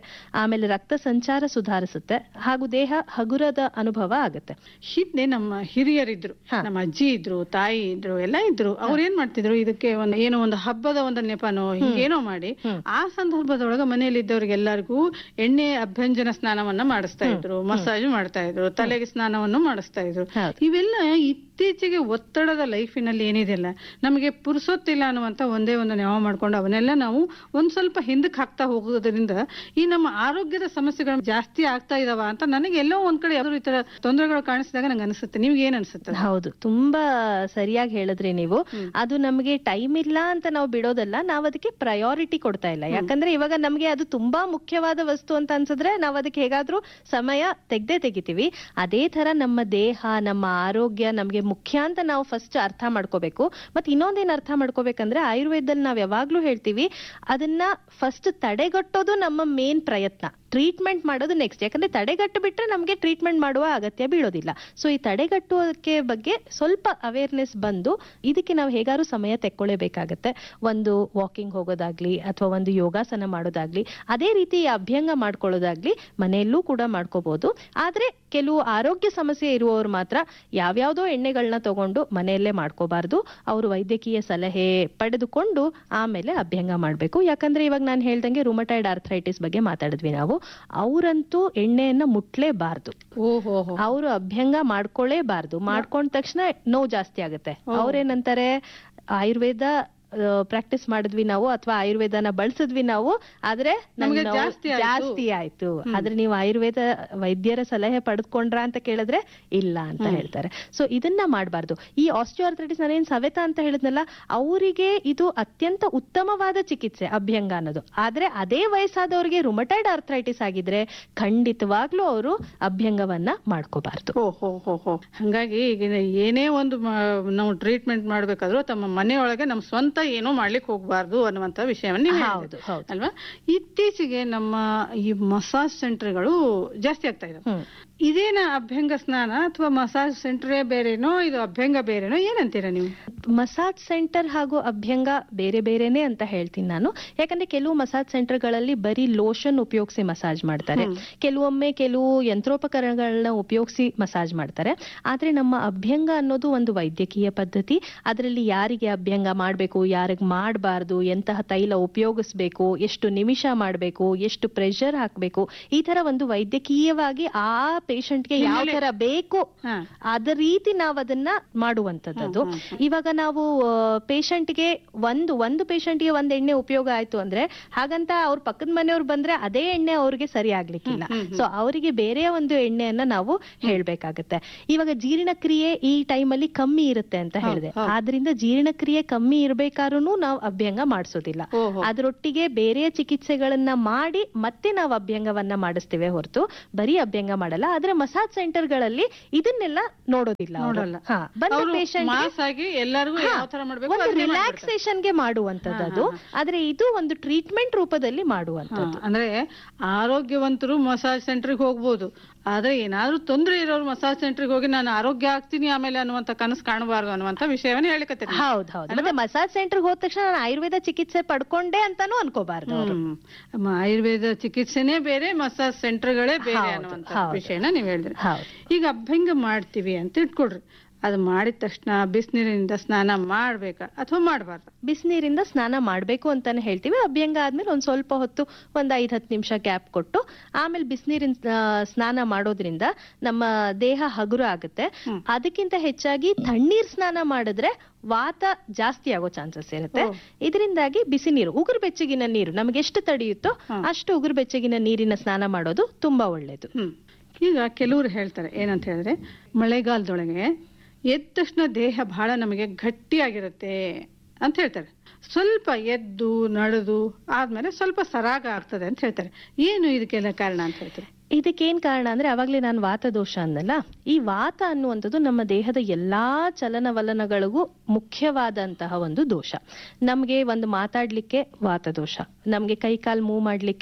B: ಆಮೇಲೆ ರಕ್ತ ಸಂಚಾರ ಸುಧಾರಿಸುತ್ತೆ ಹಾಗೂ ದೇಹ ಹಗುರದ ಅನುಭವ ಆಗುತ್ತೆ
A: ಹಿಂದೆ ನಮ್ಮ ಹಿರಿಯರಿದ್ರು
B: ಹಾ.
A: ನಮ್ಮ ಅಜ್ಜಿ ಇದ್ರು ತಾಯಿ ಇದ್ರು ಎಲ್ಲ ಇದ್ರು ಅವ್ರು ಏನ್ ಮಾಡ್ತಿದ್ರು ಇದಕ್ಕೆ ಒಂದು ಏನೋ ಒಂದು ಹಬ್ಬದ ಒಂದು ನೆಪನೋ ಹಿಂಗೇನೋ ಮಾಡಿ
B: ಹ್ಮ್.
A: ಆ ಸಂದರ್ಭದೊಳಗ ಮನೆಯಲ್ಲಿ ಇದ್ದವ್ರಿಗೆಲ್ಲರಿಗೂ ಎಣ್ಣೆ ಅಭ್ಯಂಜನ ಸ್ನಾನವನ್ನ ಮಾಡಿಸ್ತಾ ಇದ್ರು ಮಸಾಜ್ ಮಾಡ್ತಾ ಇದ್ರು ತಲೆಗೆ ಸ್ನಾನವನ್ನು ಮಾಡಿಸ್ತಾ ಇದ್ರು
B: ಹೌದು.
A: ಇವೆಲ್ಲ ಇತ್ತೀಚೆಗೆ ಒತ್ತಡದ ಲೈಫಿನಲ್ಲಿ ಏನಿದೆಯಲ್ಲ ನಮಗೆ ಪುರುಸೊತ್ತಿಲ್ಲ ಅನ್ನುವಂತ ಒಂದೇ ಒಂದು ನೆವ ಮಾಡ್ಕೊಂಡು ಅವನ್ನೆಲ್ಲ ನಾವು ಒಂದ್ ಸ್ವಲ್ಪ ಹಿಂದಕ್ಕೆ ಹಾಕ್ತಾ ಹೋಗೋದ್ರಿಂದ ಈ ನಮ್ಮ ಆರೋಗ್ಯದ ಸಮಸ್ಯೆಗಳು ಜಾಸ್ತಿ ಆಗ್ತಾ ಇದಾವ ಅಂತ ನನಗೆ ಎಲ್ಲೋ ಒಂದ್ ಕಡೆ ಯಾವ್ದಾದ್ರು ಈ ತರ ತೊಂದರೆಗಳು ಕಾಣಿಸಿದಾಗ ನಂಗೆ ಅನಿಸುತ್ತೆ ನಿಮ್ಗೆ ಏನ್ ಅನ್ಸುತ್ತೆ
B: ಹೌದು ತುಂಬಾ ಸರಿಯಾಗಿ ಹೇಳಿದ್ರಿ ನೀವು ಅದು ನಮಗೆ ಟೈಮ್ ಇಲ್ಲ ಅಂತ ನಾವು ಬಿಡೋದಲ್ಲ ನಾವ್ ಅದಕ್ಕೆ ಪ್ರಯಾರಿಟಿ ಕೊಡ್ತಾ ಇಲ್ಲ ಯಾಕಂದ್ರೆ ಇವಾಗ ನಮ್ಗೆ ಅದು ತುಂಬಾ ಮುಖ್ಯವಾದ ವಸ್ತು ಅಂತ ಅನ್ಸಿದ್ರೆ ನಾವ್ ಅದಕ್ಕೆ ಹೇಗಾದ್ರೂ ಸಮಯ ತೆಗ್ದೇ ತೆಗಿತೀವಿ ಅದೇ ತರ ನಮ್ಮ ದೇಹ ನಮ್ಮ ಆರೋಗ್ಯ ನಮ್ಗೆ ಮುಖ್ಯ ಅಂತ ನಾವು ಫಸ್ಟ್ ಅರ್ಥ ಮಾಡ್ಕೋಬೇಕು ಮತ್ ಇನ್ನೊಂದೇನ್ ಅರ್ಥ ಮಾಡ್ಕೋಬೇಕಂದ್ರೆ ಆಯುರ್ವೇದದಲ್ಲಿ ನಾವ್ ಯಾವಾಗ್ಲೂ ಹೇಳ್ತೀವಿ ಅದನ್ನ ಫಸ್ಟ್ ತಡೆಗಟ್ಟೋದು ನಮ್ಮ ಮೇನ್ ಪ್ರಯತ್ನ ಟ್ರೀಟ್ಮೆಂಟ್ ಮಾಡೋದು ನೆಕ್ಸ್ಟ್ ಯಾಕಂದ್ರೆ ತಡೆಗಟ್ಟು ಬಿಟ್ರೆ ನಮ್ಗೆ ಟ್ರೀಟ್ಮೆಂಟ್ ಮಾಡುವ ಅಗತ್ಯ ಬೀಳೋದಿಲ್ಲ ಸೊ ಈ ತಡೆಗಟ್ಟುವುದಕ್ಕೆ ಬಗ್ಗೆ ಸ್ವಲ್ಪ ಅವೇರ್ನೆಸ್ ಬಂದು ಇದಕ್ಕೆ ನಾವು ಹೇಗಾದ್ರೂ ಸಮಯ ತೆಕ್ಕೊಳ್ಳೇಬೇಕಾಗತ್ತೆ ಒಂದು ವಾಕಿಂಗ್ ಹೋಗೋದಾಗ್ಲಿ ಅಥವಾ ಒಂದು ಯೋಗಾಸನ ಮಾಡೋದಾಗ್ಲಿ ಅದೇ ರೀತಿ ಈ ಅಭ್ಯಂಗ ಮಾಡ್ಕೊಳ್ಳೋದಾಗ್ಲಿ ಮನೆಯಲ್ಲೂ ಕೂಡ ಮಾಡ್ಕೋಬಹುದು ಆದ್ರೆ ಕೆಲವು ಆರೋಗ್ಯ ಸಮಸ್ಯೆ ಇರುವವರು ಮಾತ್ರ ಯಾವ್ಯಾವ್ದೋ ಎಣ್ಣೆಗಳನ್ನ ತಗೊಂಡು ಮನೆಯಲ್ಲೇ ಮಾಡ್ಕೋಬಾರ್ದು ಅವರು ವೈದ್ಯಕೀಯ ಸಲಹೆ ಪಡೆದುಕೊಂಡು ಆಮೇಲೆ ಅಭ್ಯಂಗ ಮಾಡ್ಬೇಕು ಯಾಕಂದ್ರೆ ಇವಾಗ ನಾನು ಹೇಳ್ದಂಗೆ ರುಮಟೈಡ್ ಆರ್ಥರೈಟಿಸ್ ಬಗ್ಗೆ ಮಾತಾಡಿದ್ವಿ ನಾವು ಅವರಂತೂ ಎಣ್ಣೆಯನ್ನ ಮುಟ್ಲೇಬಾರ್ದು
A: ಓಹೋ
B: ಅವರು ಅಭ್ಯಂಗ ಮಾಡ್ಕೊಳ್ಳೇಬಾರ್ದು ಮಾಡ್ಕೊಂಡ ತಕ್ಷಣ ನೋವು ಜಾಸ್ತಿ ಆಗುತ್ತೆ ಅವ್ರೇನಂತಾರೆ ಆಯುರ್ವೇದ ಪ್ರಾಕ್ಟೀಸ್ ಮಾಡಿದ್ವಿ ನಾವು ಅಥವಾ ಆಯುರ್ವೇದನ ಬಳಸಿದ್ವಿ ನಾವು ಆದ್ರೆ ನಂಗ್
A: ನಮ್ಗೆ
B: ನೋವು
A: ಜಾಸ್ತಿ ಆಯ್ತು.
B: ಜಾಸ್ತಿ ಆಯ್ತು ಆದ್ರೆ ನೀವು ಆಯುರ್ವೇದ ವೈದ್ಯರ ಸಲಹೆ ಪಡೆದುಕೊಂಡ್ರ ಅಂತ ಕೇಳಿದ್ರೆ ಇಲ್ಲ ಅಂತ ಹೇಳ್ತಾರೆ ಸೊ ಇದನ್ನ ಮಾಡಬಾರ್ದು ಈ ಆಸ್ಟಿಯೋಆರ್ಥರೈಟಿಸ್ ನಾನೇನ್ ಸವೆತ ಅಂತ ಹೇಳಿದ್ನಲ್ಲ ಅವರಿಗೆ ಇದು ಅತ್ಯಂತ ಉತ್ತಮವಾದ ಚಿಕಿತ್ಸೆ ಅಭ್ಯಂಗ ಅನ್ನೋದು ಆದ್ರೆ ಅದೇ ವಯಸ್ಸಾದವರಿಗೆ ರುಮಟೈಡ್ ಆರ್ಥರೈಟಿಸ್ ಆಗಿದ್ರೆ ಖಂಡಿತವಾಗ್ಲೂ ಅವರು ಅಭ್ಯಂಗವನ್ನ ಮಾಡ್ಕೋಬಾರ್ದು
A: ಹೋ ಹೋ ಹೋ ಹೋ ಹಂಗಾಗಿ ಈಗ ಏನೇ ಒಂದು ಮ- ನಾವು ಟ್ರೀಟ್ಮೆಂಟ್ ಮಾಡ್ಬೇಕಾದ್ರೂ ತಮ್ಮ ಮನೆಯೊಳಗೆ ನಮ್ಮ ಸ್ವಂತ ಏನೋ ಮಾಡ್ಲಿಕ್ಕೆ ಹೋಗ್ಬಾರ್ದು ಅನ್ನುವಂತ ವಿಷಯವನ್ನ ನೀವು ಹೇಳಿದ್ರಿ.
B: ಹೌದು ಹೌದು
A: ಅಲ್ವಾ ಇತ್ತೀಚೆಗೆ ನಮ್ಮ ಈ ಮಸಾಜ್ ಸೆಂಟರ್ಗಳು ಜಾಸ್ತಿ ಆಗ್ತಾ ಇದಾವೆ
B: ಹ್ಮ್
A: ಇದೇನ ಅಭ್ಯಂಗ ಸ್ನಾನ ಅಥವಾ ಮಸಾಜ್ ಸೆಂಟ್ರೇ ಬೇರೆನೋ ಇದು ಅಭ್ಯಂಗ ಬೇರೆನೋ ಏನಂತೀರಾ ನೀವು
B: ಮಸಾಜ್ ಸೆಂಟರ್ ಹಾಗೂ ಅಭ್ಯಂಗ ಬೇರೆ ಬೇರೆನೆ ಅಂತ ಹೇಳ್ತೀನಿ ನಾನು ಯಾಕಂದ್ರೆ ಕೆಲವು ಮಸಾಜ್ ಸೆಂಟರ್ಗಳಲ್ಲಿ ಬರೀ ಲೋಷನ್ ಉಪಯೋಗಿಸಿ ಮಸಾಜ್ ಮಾಡ್ತಾರೆ ಕೆಲವೊಮ್ಮೆ ಕೆಲವು ಯಂತ್ರೋಪಕರಣಗಳನ್ನ ಉಪಯೋಗಿಸಿ ಮಸಾಜ್ ಮಾಡ್ತಾರೆ ಆದ್ರೆ ನಮ್ಮ ಅಭ್ಯಂಗ ಅನ್ನೋದು ಒಂದು ವೈದ್ಯಕೀಯ ಪದ್ಧತಿ ಅದರಲ್ಲಿ ಯಾರಿಗೆ ಅಭ್ಯಂಗ ಮಾಡಬೇಕು ಯಾರಿಗೆ ಮಾಡಬಾರ್ದು ಎಂತಹ ತೈಲ ಉಪಯೋಗಿಸ್ಬೇಕು ಎಷ್ಟು ನಿಮಿಷ ಮಾಡಬೇಕು ಎಷ್ಟು ಪ್ರೆಷರ್ ಹಾಕಬೇಕು ಈ ತರ ಒಂದು ವೈದ್ಯಕೀಯವಾಗಿ ಆ ಪೇಷಂಟ್ಗೆ ಯಾವ
A: ಹಿನ್ನೆಲೆ-
B: ತರ ಬೇಕು
A: ಹಾ
B: ಅದ ರೀತಿ ನಾವ್ ಅದನ್ನ ಮಾಡುವಂತದ್ದು
A: ಹ್ಮ್,
B: ಇವಾಗ ನಾವು ಪೇಷಂಟ್ಗೆ ಒಂದು ಒಂದು ಪೇಷಂಟ್ಗೆ ಒಂದ್ ಎಣ್ಣೆ ಉಪಯೋಗ ಆಯ್ತು ಅಂದ್ರೆ ಹಾಗಂತ ಅವ್ರ ಪಕ್ಕದ ಮನೆಯವ್ರು ಬಂದ್ರೆ ಅದೇ ಎಣ್ಣೆ ಅವ್ರಿಗೆ ಸರಿ ಆಗ್ಲಿಕ್ಕಿಲ್ಲ ಸೊ ಅವರಿಗೆ ಬೇರೆ ಒಂದು ಎಣ್ಣೆಯನ್ನ ನಾವು ಹೇಳ್ಬೇಕಾಗತ್ತೆ ಇವಾಗ ಜೀರ್ಣಕ್ರಿಯೆ ಈ ಟೈಮಲ್ಲಿ ಕಮ್ಮಿ ಇರುತ್ತೆ ಅಂತ ಹೇಳಿದೆ ಆದ್ರಿಂದ ಜೀರ್ಣಕ್ರಿಯೆ ಕಮ್ಮಿ ಇರ್ಬೇಕಾದ್ರೂ ನಾವು ಅಭ್ಯಂಗ ಮಾಡಿಸೋದಿಲ್ಲ
A: ಓಹೋ
B: ಅದರೊಟ್ಟಿಗೆ ಬೇರೆ ಚಿಕಿತ್ಸೆಗಳನ್ನ ಮಾಡಿ ಮತ್ತೆ ನಾವು ಅಭ್ಯಂಗವನ್ನ ಮಾಡಿಸ್ತೇವೆ ಹೊರತು ಬರೀ ಅಭ್ಯಂಗ ಮಾಡಲ್ಲ ಆದ್ರೆ ಮಸಾಜ್ ಸೆಂಟರ್ಗಳಲ್ಲಿ ಇದನ್ನೆಲ್ಲ ನೋಡೋದಿಲ್ಲ ಅವ್ರು.
A: ನೋಡಲ್ಲ.
B: ಹಾ, ಬಂದ
A: ಅವ್ರು
B: ಪೇಷಂಟ್
A: ಮಾಸ್ ಆಗಿ ಎಲ್ಲರಿಗೂ ಯಾವ ತರ ಮಾಡ್ಬೇಕು
B: ಒಂದು
A: ಅದನ್ನೇ ಮಾಡ್ಬಿಡ್ತಾರೆ.
B: ರಿಲ್ಯಾಕ್ಸೇಷನ್ಗೆ ಮಾಡುವಂತದ್ದು ಆದ್ರೆ ಇದು ಒಂದು ಟ್ರೀಟ್ಮೆಂಟ್ ರೂಪದಲ್ಲಿ ಮಾಡುವಂತದ್ದು
A: ಹಾ, ಅಂದ್ರೆ ಆರೋಗ್ಯವಂತರು ಮಸಾಜ್ ಸೆಂಟರ್ಗೆ ಹೋಗ್ಬೋದು ಆದ್ರೆ ಏನಾದ್ರೂ ತೊಂದ್ರೆ ಇರೋರು ಮಸಾಜ್ ಸೆಂಟರ್ಗೆ ಹೋಗಿ ನಾನು ಆರೋಗ್ಯ ಆಗ್ತೀನಿ ಆಮೇಲೆ ಅನ್ನುವಂತ ಕನಸು ಕಾಣಬಾರ್ದು ಅನ್ನುವಂತ ವಿಷಯವನ್ನ ಹೇಳಿಕತ್ತೀನಿ
B: ಹೌದ್ ಹೌದು ಮತ್ತೆ ಮಸಾಜ್ ಸೆಂಟರ್ ಹೋದ ತಕ್ಷಣ ನಾನು ಆಯುರ್ವೇದ ಚಿಕಿತ್ಸೆ ಪಡ್ಕೊಂಡೆ ಅಂತಾನು ಅನ್ಕೋಬಾರ್ದು ಅವ್ರು.
A: ಹ್ಮ್. ಮ- ಆಯುರ್ವೇದ ಚಿಕಿತ್ಸೆನೇ ಬೇರೆ ಮಸಾಜ್ ಸೆಂಟರ್ಗಳೇ ಬೇರೆ
B: ಹೌದು,
A: ಅನ್ನುವಂತ
B: ಹೌದು.
A: ವಿಷಯನ ನೀವ್ ಹೇಳಿದ್ರಿ
B: ಹೌದು
A: ಈಗ ಅಭ್ಯಂಗ ಮಾಡ್ತೀವಿ ಅಂತ ಇಟ್ಕೊಳ್ರಿ ಅದು ಮಾಡಿದ ತಕ್ಷಣ ಬಿಸಿನೀರಿನಿಂದ ಸ್ನಾನ ಮಾಡ್ಬೇಕಾ ಅಥವಾ ಮಾಡಬಾರ್ದ
B: ಬಿಸಿನೀರಿಂದ ಸ್ನಾನ ಮಾಡ್ಬೇಕು ಅಂತಾನೆ ಹೇಳ್ತೀವಿ ಅಭ್ಯಂಗ ಆದ್ಮೇಲೆ ಒಂದ್ ಸ್ವಲ್ಪ ಹೊತ್ತು ಒಂದ್ ಐದ್ ಹತ್ತು ನಿಮಿಷ ಗ್ಯಾಪ್ ಕೊಟ್ಟು ಆಮೇಲೆ ಬಿಸಿನೀರಿನ ಸ್ನಾನ ಮಾಡೋದ್ರಿಂದ ನಮ್ಮ ದೇಹ ಹಗುರ ಆಗುತ್ತೆ
A: ಹ್ಮ್.
B: ಅದಕ್ಕಿಂತ ಹೆಚ್ಚಾಗಿ ತಣ್ಣೀರ್ ಸ್ನಾನ ಮಾಡಿದ್ರೆ ವಾತ ಜಾಸ್ತಿ ಆಗೋ ಚಾನ್ಸಸ್ ಇರುತ್ತೆ
A: ಓ.
B: ಇದರಿಂದಾಗಿ ಬಿಸಿ ನೀರು ಉಗುರು ಬೆಚ್ಚಗಿನ ನೀರು ನಮ್ಗೆ ಎಷ್ಟು ತಡೆಯುತ್ತೋ
A: ಹ್ಮ್.
B: ಅಷ್ಟು ಉಗುರು ಬೆಚ್ಚಗಿನ ನೀರಿನ ಸ್ನಾನ ಮಾಡೋದು ತುಂಬಾ ಒಳ್ಳೇದು
A: ಹ್ಮ್ ಈಗ ಕೆಲವರು ಹೇಳ್ತಾರೆ ಏನಂತ ಹೇಳಿದ್ರೆ ಮಳೆಗಾಲದೊಳಗೆ ಎದ್ದ ತಕ್ಷಣ ದೇಹ ಬಹಳ ನಮಗೆ ಗಟ್ಟಿಯಾಗಿರುತ್ತೆ ಅಂತ ಹೇಳ್ತಾರೆ ಸ್ವಲ್ಪ ಎದ್ದು ನಡೆದು ಆದ್ಮೇಲೆ ಸ್ವಲ್ಪ ಸರಾಗ ಆಗ್ತದೆ ಅಂತ ಹೇಳ್ತಾರೆ ಏನು ಇದಕ್ಕೆಲ್ಲ ಕಾರಣ ಅಂತ ಹೇಳ್ತಾರೆ
B: ಇದಕ್ಕೇನ್ ಕಾರಣ ಅಂದ್ರೆ ಅವಾಗ್ಲೇ ನಾನು ವಾತ ದೋಷ ಅಂದಲ್ಲ ಈ ವಾತ ಅನ್ನುವಂಥದ್ದು ನಮ್ಮ ದೇಹದ ಎಲ್ಲಾ ಚಲನವಲನಗಳಿಗೂ ಮುಖ್ಯವಾದಂತಹ ಒಂದು ದೋಷ ನಮ್ಗೆ ಒಂದು ಮಾತಾಡ್ಲಿಕ್ಕೆ ವಾತ ದೋಷ ನಮ್ಗೆ ಕೈ ಕಾಲ್ ಮೂವ್ ಮಾಡ್ಲಿಕ್ಕೆ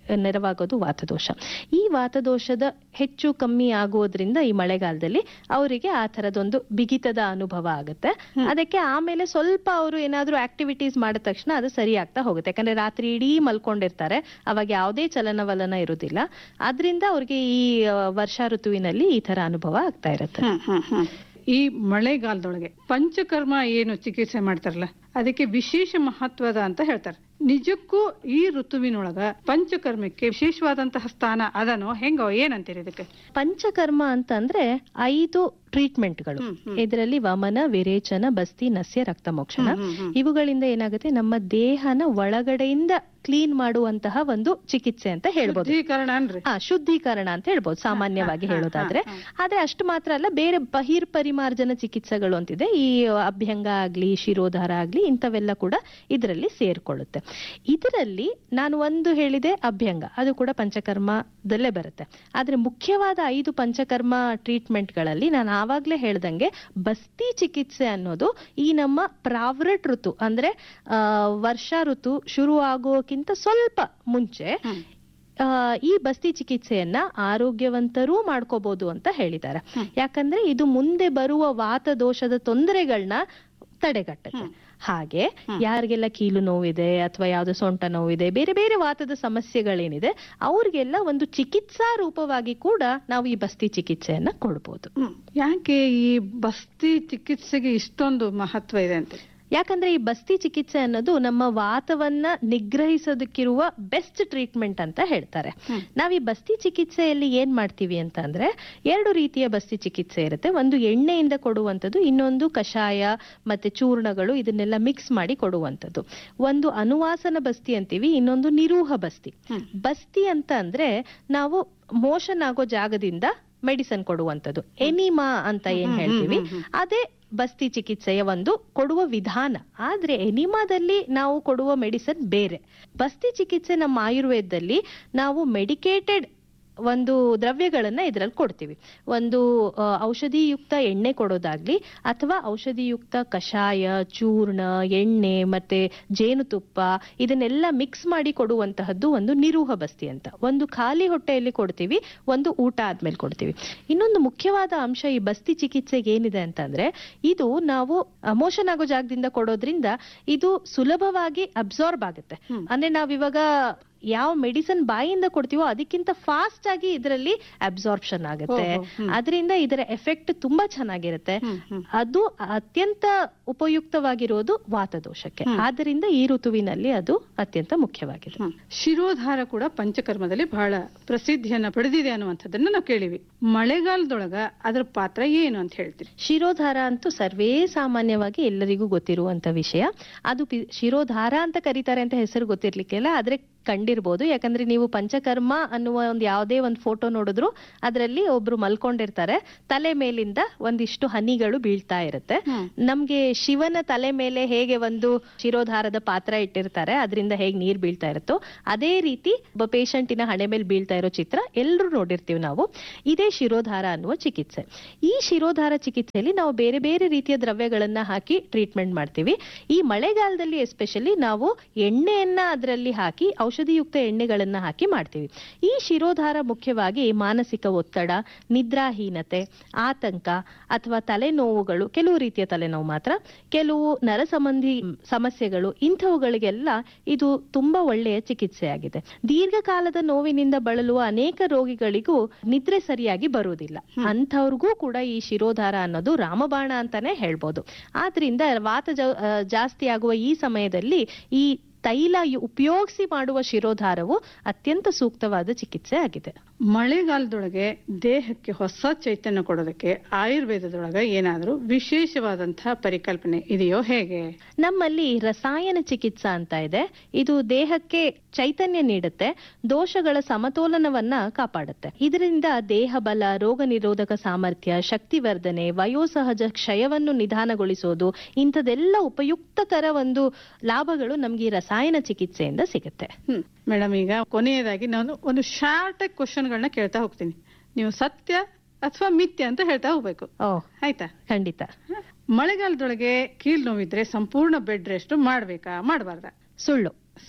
B: ನೆರವಾಗೋದು ವಾತದೋಷ ಈ ವಾತದೋಷದ ಹೆಚ್ಚು ಕಮ್ಮಿ ಆಗೋದ್ರಿಂದ ಈ ಮಳೆಗಾಲದಲ್ಲಿ ಅವರಿಗೆ ಆ ತರದೊಂದು ಬಿಗಿತದ ಅನುಭವ ಆಗುತ್ತೆ ಅದಕ್ಕೆ ಆಮೇಲೆ ಸ್ವಲ್ಪ ಅವರು ಏನಾದ್ರೂ ಆಕ್ಟಿವಿಟೀಸ್ ಮಾಡಿದ ತಕ್ಷಣ ಅದು ಸರಿ ಆಗ್ತಾ ಹೋಗುತ್ತೆ ಯಾಕಂದ್ರೆ ರಾತ್ರಿ ಇಡೀ ಮಲ್ಕೊಂಡಿರ್ತಾರೆ ಅವಾಗ ಯಾವುದೇ ಚಲನವಲನ ಇರುವುದಿಲ್ಲ ಆದ್ರಿಂದ ಅವ್ರಿಗೆ ಈ ಆ, ವರ್ಷಾ ಋತುವಿನಲ್ಲಿ ಈ ತರ ಅನುಭವ ಆಗ್ತಾ ಇರುತ್ತೆ
A: ಹ್ಮ್, ಹ್ಮ್, ಹ್ಮ್. ಈ ಮಳೆಗಾಲದೊಳಗೆ ಪಂಚಕರ್ಮ ಏನು ಚಿಕಿತ್ಸೆ ಮಾಡ್ತಾರಲ್ಲ ಅದಕ್ಕೆ ವಿಶೇಷ ಮಹತ್ವದ ಅಂತ ಹೇಳ್ತಾರೆ ನಿಜಕ್ಕೂ ಈ ಋತುವಿನೊಳಗ ಪಂಚಕರ್ಮಕ್ಕೆ ವಿಶೇಷವಾದಂತಹ ಸ್ಥಾನ ಅದನೋ ಹೆಂಗೋ ಏನಂತೀರಿ ಇದಕ್ಕೆ
B: ಪಂಚಕರ್ಮ ಅಂತಂದ್ರೆ ಐದು ಟ್ರೀಟ್ಮೆಂಟ್ಗಳು
A: ಹ್ಮ್, ಹ್ಮ್.
B: ಇದರಲ್ಲಿ ವಮನ ವಿರೇಚನ ಬಸ್ತಿ ನಸ್ಯ ರಕ್ತ ಮೋಕ್ಷಣ
A: ಹ್ಮ್, ಹ್ಮ್, ಹ್ಮ್.
B: ಇವುಗಳಿಂದ ಏನಾಗುತ್ತೆ ನಮ್ಮ ದೇಹನ ಒಳಗಡೆಯಿಂದ ಕ್ಲೀನ್ ಮಾಡುವಂತಹ ಒಂದು ಚಿಕಿತ್ಸೆ ಅಂತ ಹೇಳ್ಬೋದು
A: ಶುದ್ಧೀಕರಣ ಅನ್ರಿ
B: ಆ ಶುದ್ಧೀಕರಣ ಅಂತ ಹೇಳ್ಬೋದು ಸಾಮಾನ್ಯವಾಗಿ
A: ಹಾ, ಹಾ,
B: ಹೇಳೋದಾದ್ರೆ
A: ಹಾ,
B: ಆದ್ರೆ ಅಷ್ಟು ಮಾತ್ರ ಅಲ್ಲ ಬೇರೆ ಬಹಿರ್ ಪರಿಮಾರ್ಜನ ಚಿಕಿತ್ಸೆಗಳು ಅಂತಿದೆ ಈ ಅಭ್ಯಂಗ ಆಗ್ಲಿ ಶಿರೋಧಾರ ಆಗ್ಲಿ ಇಂಥವೆಲ್ಲ ಕೂಡ ಇದರಲ್ಲಿ ಸೇರ್ಕೊಳ್ಳುತ್ತೆ ಇದರಲ್ಲಿ ನಾನು ಒಂದು ಹೇಳಿದೆ ಅಭ್ಯಂಗ ಅದು ಕೂಡ ಪಂಚಕರ್ಮದಲ್ಲೇ ಬರುತ್ತೆ ಆದ್ರೆ ಮುಖ್ಯವಾದ ಐದು ಪಂಚಕರ್ಮ ಟ್ರೀಟ್ಮೆಂಟ್ಗಳಲ್ಲಿ ನಾನು ಆವಾಗ್ಲೇ ಹೇಳ್ದಂಗೆ ಬಸ್ತಿ ಚಿಕಿತ್ಸೆ ಅನ್ನೋದು ಈ ನಮ್ಮ ಪ್ರಾವೃಟ್ ಋತು ಅಂದ್ರೆ ಆ, ವರ್ಷಾ ಋತು ಶುರು ಆಗೋಕ್ಕಿಂತ ಸ್ವಲ್ಪ ಮುಂಚೆ
A: ಹ್ಮ್.
B: ಆ, ಈ ಬಸ್ತಿ ಚಿಕಿತ್ಸೆಯನ್ನ ಆರೋಗ್ಯವಂತರೂ ಮಾಡ್ಕೋಬಹುದು ಅಂತ ಹೇಳಿದ್ದಾರೆ ಯಾಕಂದ್ರೆ ಇದು ಮುಂದೆ ಬರುವ ವಾತದೋಷದ ತೊಂದರೆಗಳನ್ನ ತಡೆಗಟ್ಟುತ್ತೆ ಹಾಗೆ ಯಾರಿಗೆಲ್ಲ ಕೀಲು ನೋವಿದೆ ಅಥವಾ ಯಾವ್ದು ಸೊಂಟ ನೋವಿದೆ ಬೇರೆ ಬೇರೆ ವಾತದ ಸಮಸ್ಯೆಗಳೇನಿದೆ ಅವ್ರಿಗೆಲ್ಲ ಒಂದು ಚಿಕಿತ್ಸಾ ರೂಪವಾಗಿ ಕೂಡ ನಾವು ಈ ಬಸ್ತಿ ಚಿಕಿತ್ಸೆಯನ್ನ ಕೊಡ್ಬೋದು
A: ಹ್ಮ್. ಯಾಕೆ ಈ ಬಸ್ತಿ ಚಿಕಿತ್ಸೆಗೆ ಇಷ್ಟೊಂದು ಮಹತ್ವ ಇದೆ ಅಂತ
B: ಯಾಕಂದ್ರೆ ಈ ಬಸ್ತಿ ಚಿಕಿತ್ಸೆ ಅನ್ನೋದು ನಮ್ಮ ವಾತವನ್ನ ನಿಗ್ರಹಿಸೋದಕ್ಕಿರುವ ಬೆಸ್ಟ್ ಟ್ರೀಟ್ಮೆಂಟ್ ಅಂತ ಹೇಳ್ತಾರೆ
A: ಹ್ಮ್.
B: ನಾವ್ ಈ ಬಸ್ತಿ ಚಿಕಿತ್ಸೆಯಲ್ಲಿ ಏನ್ ಮಾಡ್ತೀವಿ ಅಂತ ಅಂದ್ರೆ ಎರಡು ರೀತಿಯ ಬಸ್ತಿ ಚಿಕಿತ್ಸೆ ಇರುತ್ತೆ ಒಂದು ಎಣ್ಣೆಯಿಂದ ಕೊಡುವಂಥದ್ದು ಇನ್ನೊಂದು ಕಷಾಯ ಮತ್ತೆ ಚೂರ್ಣಗಳು ಇದನ್ನೆಲ್ಲ ಮಿಕ್ಸ್ ಮಾಡಿ ಕೊಡುವಂಥದ್ದು ಒಂದು ಅನುವಾಸನ ಬಸ್ತಿ ಅಂತೀವಿ ಇನ್ನೊಂದು ನಿರೂಹ ಬಸ್ತಿ
A: ಹ್ಮ್.
B: ಬಸ್ತಿ ಅಂತ ಅಂದ್ರೆ ನಾವು ಮೋಷನ್ ಆಗೋ ಜಾಗದಿಂದ ಮೆಡಿಸನ್ ಕೊಡುವಂಥದ್ದು ಎನಿಮಾ ಅಂತ ಏನ್
A: ಹ್ಮ್, ಹ್ಮ್,
B: ಹೇಳ್ತೀವಿ
A: ಹ್ಮ್, ಹ್ಮ್.
B: ಅದೇ ಬಸ್ತಿ ಚಿಕಿತ್ಸೆಯ ಒಂದು ಕೊಡುವ ವಿಧಾನ ಆದ್ರೆ ಎನಿಮಾದಲ್ಲಿ ನಾವು ಕೊಡುವ ಮೆಡಿಸನ್ ಬೇರೆ ಬಸ್ತಿ ಚಿಕಿತ್ಸೆ ನಮ್ಮ ಆಯುರ್ವೇದದಲ್ಲಿ ನಾವು ಮೆಡಿಕೇಟೆಡ್ ಒಂದು ದ್ರವ್ಯಗಳನ್ನ ಇದರಲ್ಲಿ ಕೊಡ್ತೀವಿ ಒಂದು ಆ, ಔಷಧಿಯುಕ್ತ ಎಣ್ಣೆ ಕೊಡೋದಾಗ್ಲಿ ಅಥವಾ ಔಷಧಿಯುಕ್ತ ಕಷಾಯ ಚೂರ್ಣ ಎಣ್ಣೆ ಮತ್ತೆ ಜೇನುತುಪ್ಪ ಇದನ್ನೆಲ್ಲ ಮಿಕ್ಸ್ ಮಾಡಿ ಕೊಡುವಂತಹದ್ದು ಒಂದು ನಿರೂಹ ಬಸ್ತಿ ಅಂತ ಒಂದು ಖಾಲಿ ಹೊಟ್ಟೆಯಲ್ಲಿ ಕೊಡ್ತೀವಿ ಒಂದು ಊಟ ಆದ್ಮೇಲೆ ಕೊಡ್ತೀವಿ ಇನ್ನೊಂದು ಮುಖ್ಯವಾದ ಅಂಶ ಈ ಬಸ್ತಿ ಚಿಕಿತ್ಸೆಗೆ ಏನಿದೆ ಅಂತಂದ್ರೆ ಇದು ನಾವು ಮೋಷನ್ ಆಗೋ ಜಾಗದಿಂದ ಕೊಡೋದ್ರಿಂದ ಇದು ಸುಲಭವಾಗಿ ಅಬ್ಸಾರ್ಬ್ ಆಗುತ್ತೆ
A: ಹ್ಮ್.
B: ಅಂದ್ರೆ ನಾವಿವಾಗ ಯಾವ ಮೆಡಿಸನ್ ಬಾಯಿಯಿಂದ ಕೊಡ್ತೀವೋ ಅದಕ್ಕಿಂತ ಫಾಸ್ಟ್ ಆಗಿ ಇದರಲ್ಲಿ ಅಬ್ಸಾರ್ಪ್ಷನ್ ಆಗುತ್ತೆ
A: ಓಹೋ, ಹ್ಮ್.
B: ಅದರಿಂದ ಇದರ ಎಫೆಕ್ಟ್ ತುಂಬಾ ಚೆನ್ನಾಗಿರುತ್ತೆ
A: ಹ್ಮ್, ಹ್ಮ್.
B: ಅದು ಅತ್ಯಂತ ಉಪಯುಕ್ತವಾಗಿರೋದು ವಾತದೋಷಕ್ಕೆ
A: ಹ್ಮ್.
B: ಆದ್ದರಿಂದ ಈ ಋತುವಿನಲ್ಲಿ ಅದು ಅತ್ಯಂತ ಮುಖ್ಯವಾಗಿದೆ
A: ಹ್ಮ್. ಶಿರೋಧಾರ ಕೂಡ ಪಂಚಕರ್ಮದಲ್ಲಿ ಬಹಳ ಪ್ರಸಿದ್ಧಿಯನ್ನ ಪಡೆದಿದೆ ಅನ್ನುವಂಥದ್ದನ್ನ ನಾವು ಕೇಳಿವಿ ಮಳೆಗಾಲದೊಳಗ ಅದರ ಪಾತ್ರ ಏನು ಅಂತ ಹೇಳ್ತೀರಿ
B: ಶಿರೋಧಾರ ಅಂತೂ ಸರ್ವೇ ಸಾಮಾನ್ಯವಾಗಿ ಎಲ್ಲರಿಗೂ ಗೊತ್ತಿರುವಂತ ವಿಷಯ ಅದು ಪಿ- ಶಿರೋಧಾರ ಅಂತ ಕರೀತಾರೆ ಅಂತ ಹೆಸರು ಗೊತ್ತಿರ್ಲಿಕ್ಕಿಲ್ಲ ಆದ್ರೆ ಕಂಡಿರ್ಬೋದು ಯಾಕಂದ್ರೆ ನೀವು ಪಂಚಕರ್ಮ ಅನ್ನುವ ಒಂದು ಯಾವುದೇ ಒಂದು ಫೋಟೋ ನೋಡಿದ್ರು ಅದರಲ್ಲಿ ಒಬ್ರು ಮಲ್ಕೊಂಡಿರ್ತಾರೆ ತಲೆ ಮೇಲಿಂದ ಒಂದಿಷ್ಟು ಹನಿಗಳು ಬೀಳ್ತಾ ಇರುತ್ತೆ
A: ಹ್ಮ್.
B: ನಮ್ಗೆ ಶಿವನ ತಲೆ ಮೇಲೆ ಹೇಗೆ ಒಂದು ಶಿರೋಧಾರದ ಪಾತ್ರ ಇಟ್ಟಿರ್ತಾರೆ ಅದರಿಂದ ಹೇಗೆ ನೀರ್ ಬೀಳ್ತಾ ಇರುತ್ತೋ ಅದೇ ರೀತಿ ಒಬ್ಬ ಪೇಷಂಟಿನ ಹಣೆ ಮೇಲೆ ಬೀಳ್ತಾ ಇರೋ ಚಿತ್ರ ಎಲ್ಲರೂ ನೋಡಿರ್ತೀವಿ ನಾವು ಇದೇ ಶಿರೋಧಾರ ಅನ್ನುವ ಚಿಕಿತ್ಸೆ ಈ ಶಿರೋಧಾರ ಚಿಕಿತ್ಸೆಯಲ್ಲಿ ನಾವು ಬೇರೆ ಬೇರೆ ರೀತಿಯ ದ್ರವ್ಯಗಳನ್ನ ಹಾಕಿ ಟ್ರೀಟ್ಮೆಂಟ್ ಮಾಡ್ತೀವಿ ಈ ಮಳೆಗಾಲದಲ್ಲಿ ಎಸ್ಪೆಷಲಿ ನಾವು ಎಣ್ಣೆಯನ್ನ ಅದರಲ್ಲಿ ಹಾಕಿ ಔಷಧಿಯುಕ್ತ ಎಣ್ಣೆಗಳನ್ನ ಹಾಕಿ ಮಾಡ್ತೀವಿ ಈ ಶಿರೋಧಾರ ಮುಖ್ಯವಾಗಿ ಮಾನಸಿಕ ಒತ್ತಡ ನಿದ್ರಾಹೀನತೆ ಆತಂಕ ಅಥವಾ ತಲೆನೋವುಗಳು ಕೆಲವು ರೀತಿಯ ತಲೆನೋವು ಮಾತ್ರ ಕೆಲವು ನರ ಸಂಬಂಧಿ ಸಮಸ್ಯೆಗಳು ಇಂಥವುಗಳಿಗೆಲ್ಲ ಇದು ತುಂಬಾ ಒಳ್ಳೆಯ ಚಿಕಿತ್ಸೆಯಾಗಿದೆ ದೀರ್ಘಕಾಲದ ನೋವಿನಿಂದ ಬಳಲುವ ಅನೇಕ ರೋಗಿಗಳಿಗೂ ನಿದ್ರೆ ಸರಿಯಾಗಿ ಬರುವುದಿಲ್ಲ ಅಂಥವ್ರಿಗೂ ಕೂಡ ಈ ಶಿರೋಧಾರ ಅನ್ನೋದು ರಾಮಬಾಣ ಅಂತಾನೆ ಹೇಳ್ಬೋದು ಆದ್ರಿಂದ ವಾತ ಜ- ಆ, ಜಾಸ್ತಿ ಆಗುವ ಈ ಸಮಯದಲ್ಲಿ ಈ ತೈಲ ಯು- ಉಪಯೋಗಿಸಿ ಮಾಡುವ ಶಿರೋಧಾರವು ಅತ್ಯಂತ ಸೂಕ್ತವಾದ ಚಿಕಿತ್ಸೆ ಆಗಿದೆ
A: ಮಳೆಗಾಲದೊಳಗೆ ದೇಹಕ್ಕೆ ಹೊಸ ಚೈತನ್ಯ ಕೊಡೋದಕ್ಕೆ ಆಯುರ್ವೇದದೊಳಗ ಏನಾದರೂ ವಿಶೇಷವಾದಂತಹ ಪರಿಕಲ್ಪನೆ ಇದೆಯೋ ಹೇಗೆ
B: ನಮ್ಮಲ್ಲಿ ರಸಾಯನ ಚಿಕಿತ್ಸಾ ಅಂತ ಇದೆ ಇದು ದೇಹಕ್ಕೆ ಚೈತನ್ಯ ನೀಡುತ್ತೆ ದೋಷಗಳ ಸಮತೋಲನವನ್ನ ಕಾಪಾಡುತ್ತೆ ಇದರಿಂದ ದೇಹ ಬಲ ರೋಗ ನಿರೋಧಕ ಸಾಮರ್ಥ್ಯ ಶಕ್ತಿವರ್ಧನೆ ವಯೋಸಹಜ ಕ್ಷಯವನ್ನು ನಿಧಾನಗೊಳಿಸೋದು ಇಂಥದೆಲ್ಲ ಉಪಯುಕ್ತಕರ ಒಂದು ಲಾಭಗಳು ನಮ್ಗೆ ಈ ರಸಾಯನ ಚಿಕಿತ್ಸೆಯಿಂದ ಸಿಗುತ್ತೆ
A: ಹ್ಮ್ ಮೇಡಮ್ ಈಗ ಕೊನೆಯದಾಗಿ ನಾನು ಒಂದು ಶಾರ್ಟ್ ಕ್ವಶನ್ಗಳನ್ನ ಕೇಳ್ತಾ ಹೋಗ್ತೀನಿ ನೀವು ಸತ್ಯ ಅಥವಾ ಮಿಥ್ಯ ಅಂತ ಹೇಳ್ತಾ ಹೋಗ್ಬೇಕು
B: ಓ
A: ಆಯ್ತಾ
B: ಖಂಡಿತ
A: ಮಳೆಗಾಲದೊಳಗೆ ಕೀಲ್ ನೋವಿದ್ರೆ ಸಂಪೂರ್ಣ ಬೆಡ್ ರೆಸ್ಟ್ ಮಾಡ್ಬೇಕಾ ಮಾಡಬಾರ್ದ
B: ಸುಳ್ಳು
A: ಸುಳ್ಳು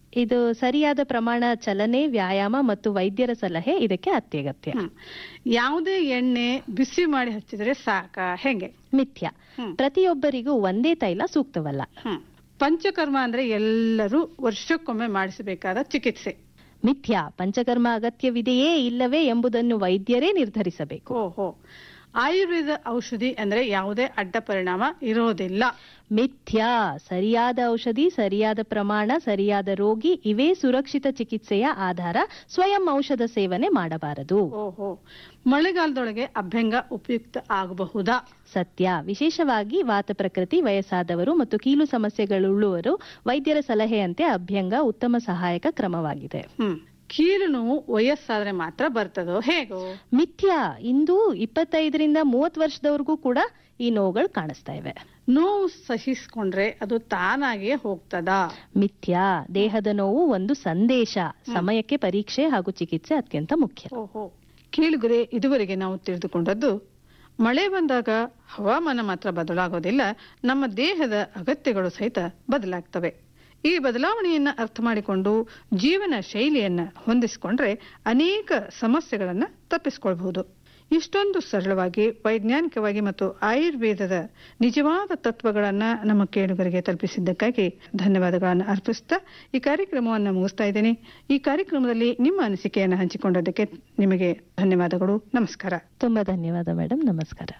B: ಇದು ಸರಿಯಾದ ಪ್ರಮಾಣ ಚಲನೆ ವ್ಯಾಯಾಮ ಮತ್ತು ವೈದ್ಯರ ಸಲಹೆ ಇದಕ್ಕೆ ಅತ್ಯಗತ್ಯ
A: ಹ್ಮ್. ಯಾವುದೇ ಎಣ್ಣೆ ಬಿಸಿ ಮಾಡಿ ಹಚ್ಚಿದ್ರೆ ಸಾಕ ಹೆಂಗೆ
B: ಮಿಥ್ಯ
A: ಹ್ಮ್.
B: ಪ್ರತಿಯೊಬ್ಬರಿಗೂ ಒಂದೇ ತೈಲ ಸೂಕ್ತವಲ್ಲ
A: ಹ್ಮ್. ಪಂಚಕರ್ಮ ಅಂದ್ರೆ ಎಲ್ಲರೂ ವರ್ಷಕ್ಕೊಮ್ಮೆ ಮಾಡಿಸಬೇಕಾದ ಚಿಕಿತ್ಸೆ
B: ಮಿಥ್ಯ ಪಂಚಕರ್ಮ ಅಗತ್ಯವಿದೆಯೇ ಇಲ್ಲವೇ ಎಂಬುದನ್ನು ವೈದ್ಯರೇ ನಿರ್ಧರಿಸಬೇಕು
A: ಓಹೋ ಆಯುರ್ವೇದ ಔಷಧಿ ಅಂದ್ರೆ ಯಾವುದೇ ಅಡ್ಡ ಪರಿಣಾಮ ಇರೋದಿಲ್ಲ
B: ಮಿಥ್ಯ ಸರಿಯಾದ ಔಷಧಿ ಸರಿಯಾದ ಪ್ರಮಾಣ ಸರಿಯಾದ ರೋಗಿ ಇವೇ ಸುರಕ್ಷಿತ ಚಿಕಿತ್ಸೆಯ ಆಧಾರ ಸ್ವಯಂ ಔಷಧ ಸೇವನೆ ಮಾಡಬಾರದು
A: ಓಹೋ ಮಳೆಗಾಲದೊಳಗೆ ಅಭ್ಯಂಗ ಉಪಯುಕ್ತ ಆಗಬಹುದಾ
B: ಸತ್ಯ ವಿಶೇಷವಾಗಿ ವಾತ ಪ್ರಕೃತಿ ವಯಸ್ಸಾದವರು ಮತ್ತು ಕೀಲು ಸಮಸ್ಯೆಗಳುಳ್ಳವರು ವೈದ್ಯರ ಸಲಹೆಯಂತೆ ಅಭ್ಯಂಗ ಉತ್ತಮ ಸಹಾಯಕ ಕ್ರಮವಾಗಿದೆ
A: ಹ್ಮ್ ಕೀಲು ನೋವು ವಯಸ್ಸಾದ್ರೆ ಮಾತ್ರ ಬರ್ತದೋ ಹೇಗೋ
B: ಮಿಥ್ಯ ಇಂದು ಇಪ್ಪತ್ತೈದರಿಂದ ಮೂವತ್ತು ವರ್ಷದವರೆಗೂ ಕೂಡ ಈ ನೋವುಗಳು ಕಾಣಿಸ್ತಾ ಇವೆ
A: ನೋವು ಸಹಿಸ್ಕೊಂಡ್ರೆ ಅದು ತಾನಾಗಿಯೇ ಹೋಗ್ತದಾ
B: ಮಿಥ್ಯ ದೇಹದ ನೋವು ಒಂದು ಸಂದೇಶ ಸಮಯಕ್ಕೆ ಪರೀಕ್ಷೆ ಹಾಗೂ ಚಿಕಿತ್ಸೆ ಅತ್ಯಂತ ಮುಖ್ಯ
A: ಓಹೋ ಕೇಳುಗರೆ ಇದುವರೆಗೆ ನಾವು ತಿಳಿದುಕೊಂಡದ್ದು ಮಳೆ ಬಂದಾಗ ಹವಾಮಾನ ಮಾತ್ರ ಬದಲಾಗೋದಿಲ್ಲ ನಮ್ಮ ದೇಹದ ಅಗತ್ಯಗಳು ಸಹಿತ ಬದಲಾಗ್ತವೆ ಈ ಬದಲಾವಣೆಯನ್ನ ಅರ್ಥ ಮಾಡಿಕೊಂಡು ಜೀವನ ಶೈಲಿಯನ್ನ ಹೊಂದಿಸಿಕೊಂಡ್ರೆ ಅನೇಕ ಸಮಸ್ಯೆಗಳನ್ನ ತಪ್ಪಿಸ್ಕೊಳ್ಬಹುದು ಇಷ್ಟೊಂದು ಸರಳವಾಗಿ ವೈಜ್ಞಾನಿಕವಾಗಿ ಮತ್ತು ಆಯುರ್ವೇದದ ನಿಜವಾದ ತತ್ವಗಳನ್ನ ನಮ್ಮ ಕೇಳುಗರಿಗೆ ತಲುಪಿಸಿದ್ದಕ್ಕಾಗಿ ಧನ್ಯವಾದಗಳನ್ನು ಅರ್ಪಿಸ್ತಾ ಈ ಕಾರ್ಯಕ್ರಮವನ್ನು ಮುಗಿಸ್ತಾ ಇದ್ದೇನೆ ಈ ಕಾರ್ಯಕ್ರಮದಲ್ಲಿ ನಿಮ್ಮ ಅನಿಸಿಕೆಯನ್ನು ಹಂಚಿಕೊಂಡದಕ್ಕೆ ನಿಮಗೆ ಧನ್ಯವಾದಗಳು ನಮಸ್ಕಾರ
B: ತುಂಬಾ ಧನ್ಯವಾದ ಮೇಡಮ್ ನಮಸ್ಕಾರ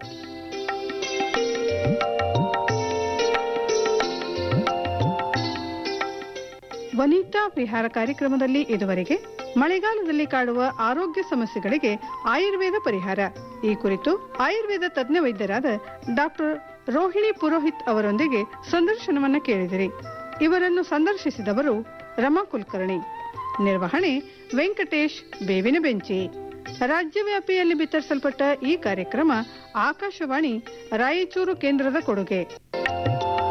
A: ವನಿತಾ ವಿಹಾರ ಕಾರ್ಯಕ್ರಮದಲ್ಲಿ ಇದುವರೆಗೆ ಮಳೆಗಾಲದಲ್ಲಿ ಕಾಡುವ ಆರೋಗ್ಯ ಸಮಸ್ಯೆಗಳಿಗೆ ಆಯುರ್ವೇದ ಪರಿಹಾರ ಈ ಕುರಿತು ಆಯುರ್ವೇದ ತಜ್ಞ ವೈದ್ಯರಾದ ಡಾಕ್ಟರ್ ರೋಹಿಣಿ ಪುರೋಹಿತ್ ಅವರೊಂದಿಗೆ ಸಂದರ್ಶನವನ್ನ ಕೇಳಿದಿರಿ ಇವರನ್ನು ಸಂದರ್ಶಿಸಿದವರು ರಮಾ ಕುಲಕರ್ಣಿ ನಿರ್ವಹಣೆ ವೆಂಕಟೇಶ್ ಬೇವಿನ ಬೆಂಚಿ ರಾಜ್ಯವ್ಯಾಪಿಯಲ್ಲಿ ಬಿತ್ತರಿಸಲ್ಪಟ್ಟ ಈ ಕಾರ್ಯಕ್ರಮ ಆಕಾಶವಾಣಿ ರಾಯಚೂರು ಕೇಂದ್ರದ ಕೊಡುಗೆ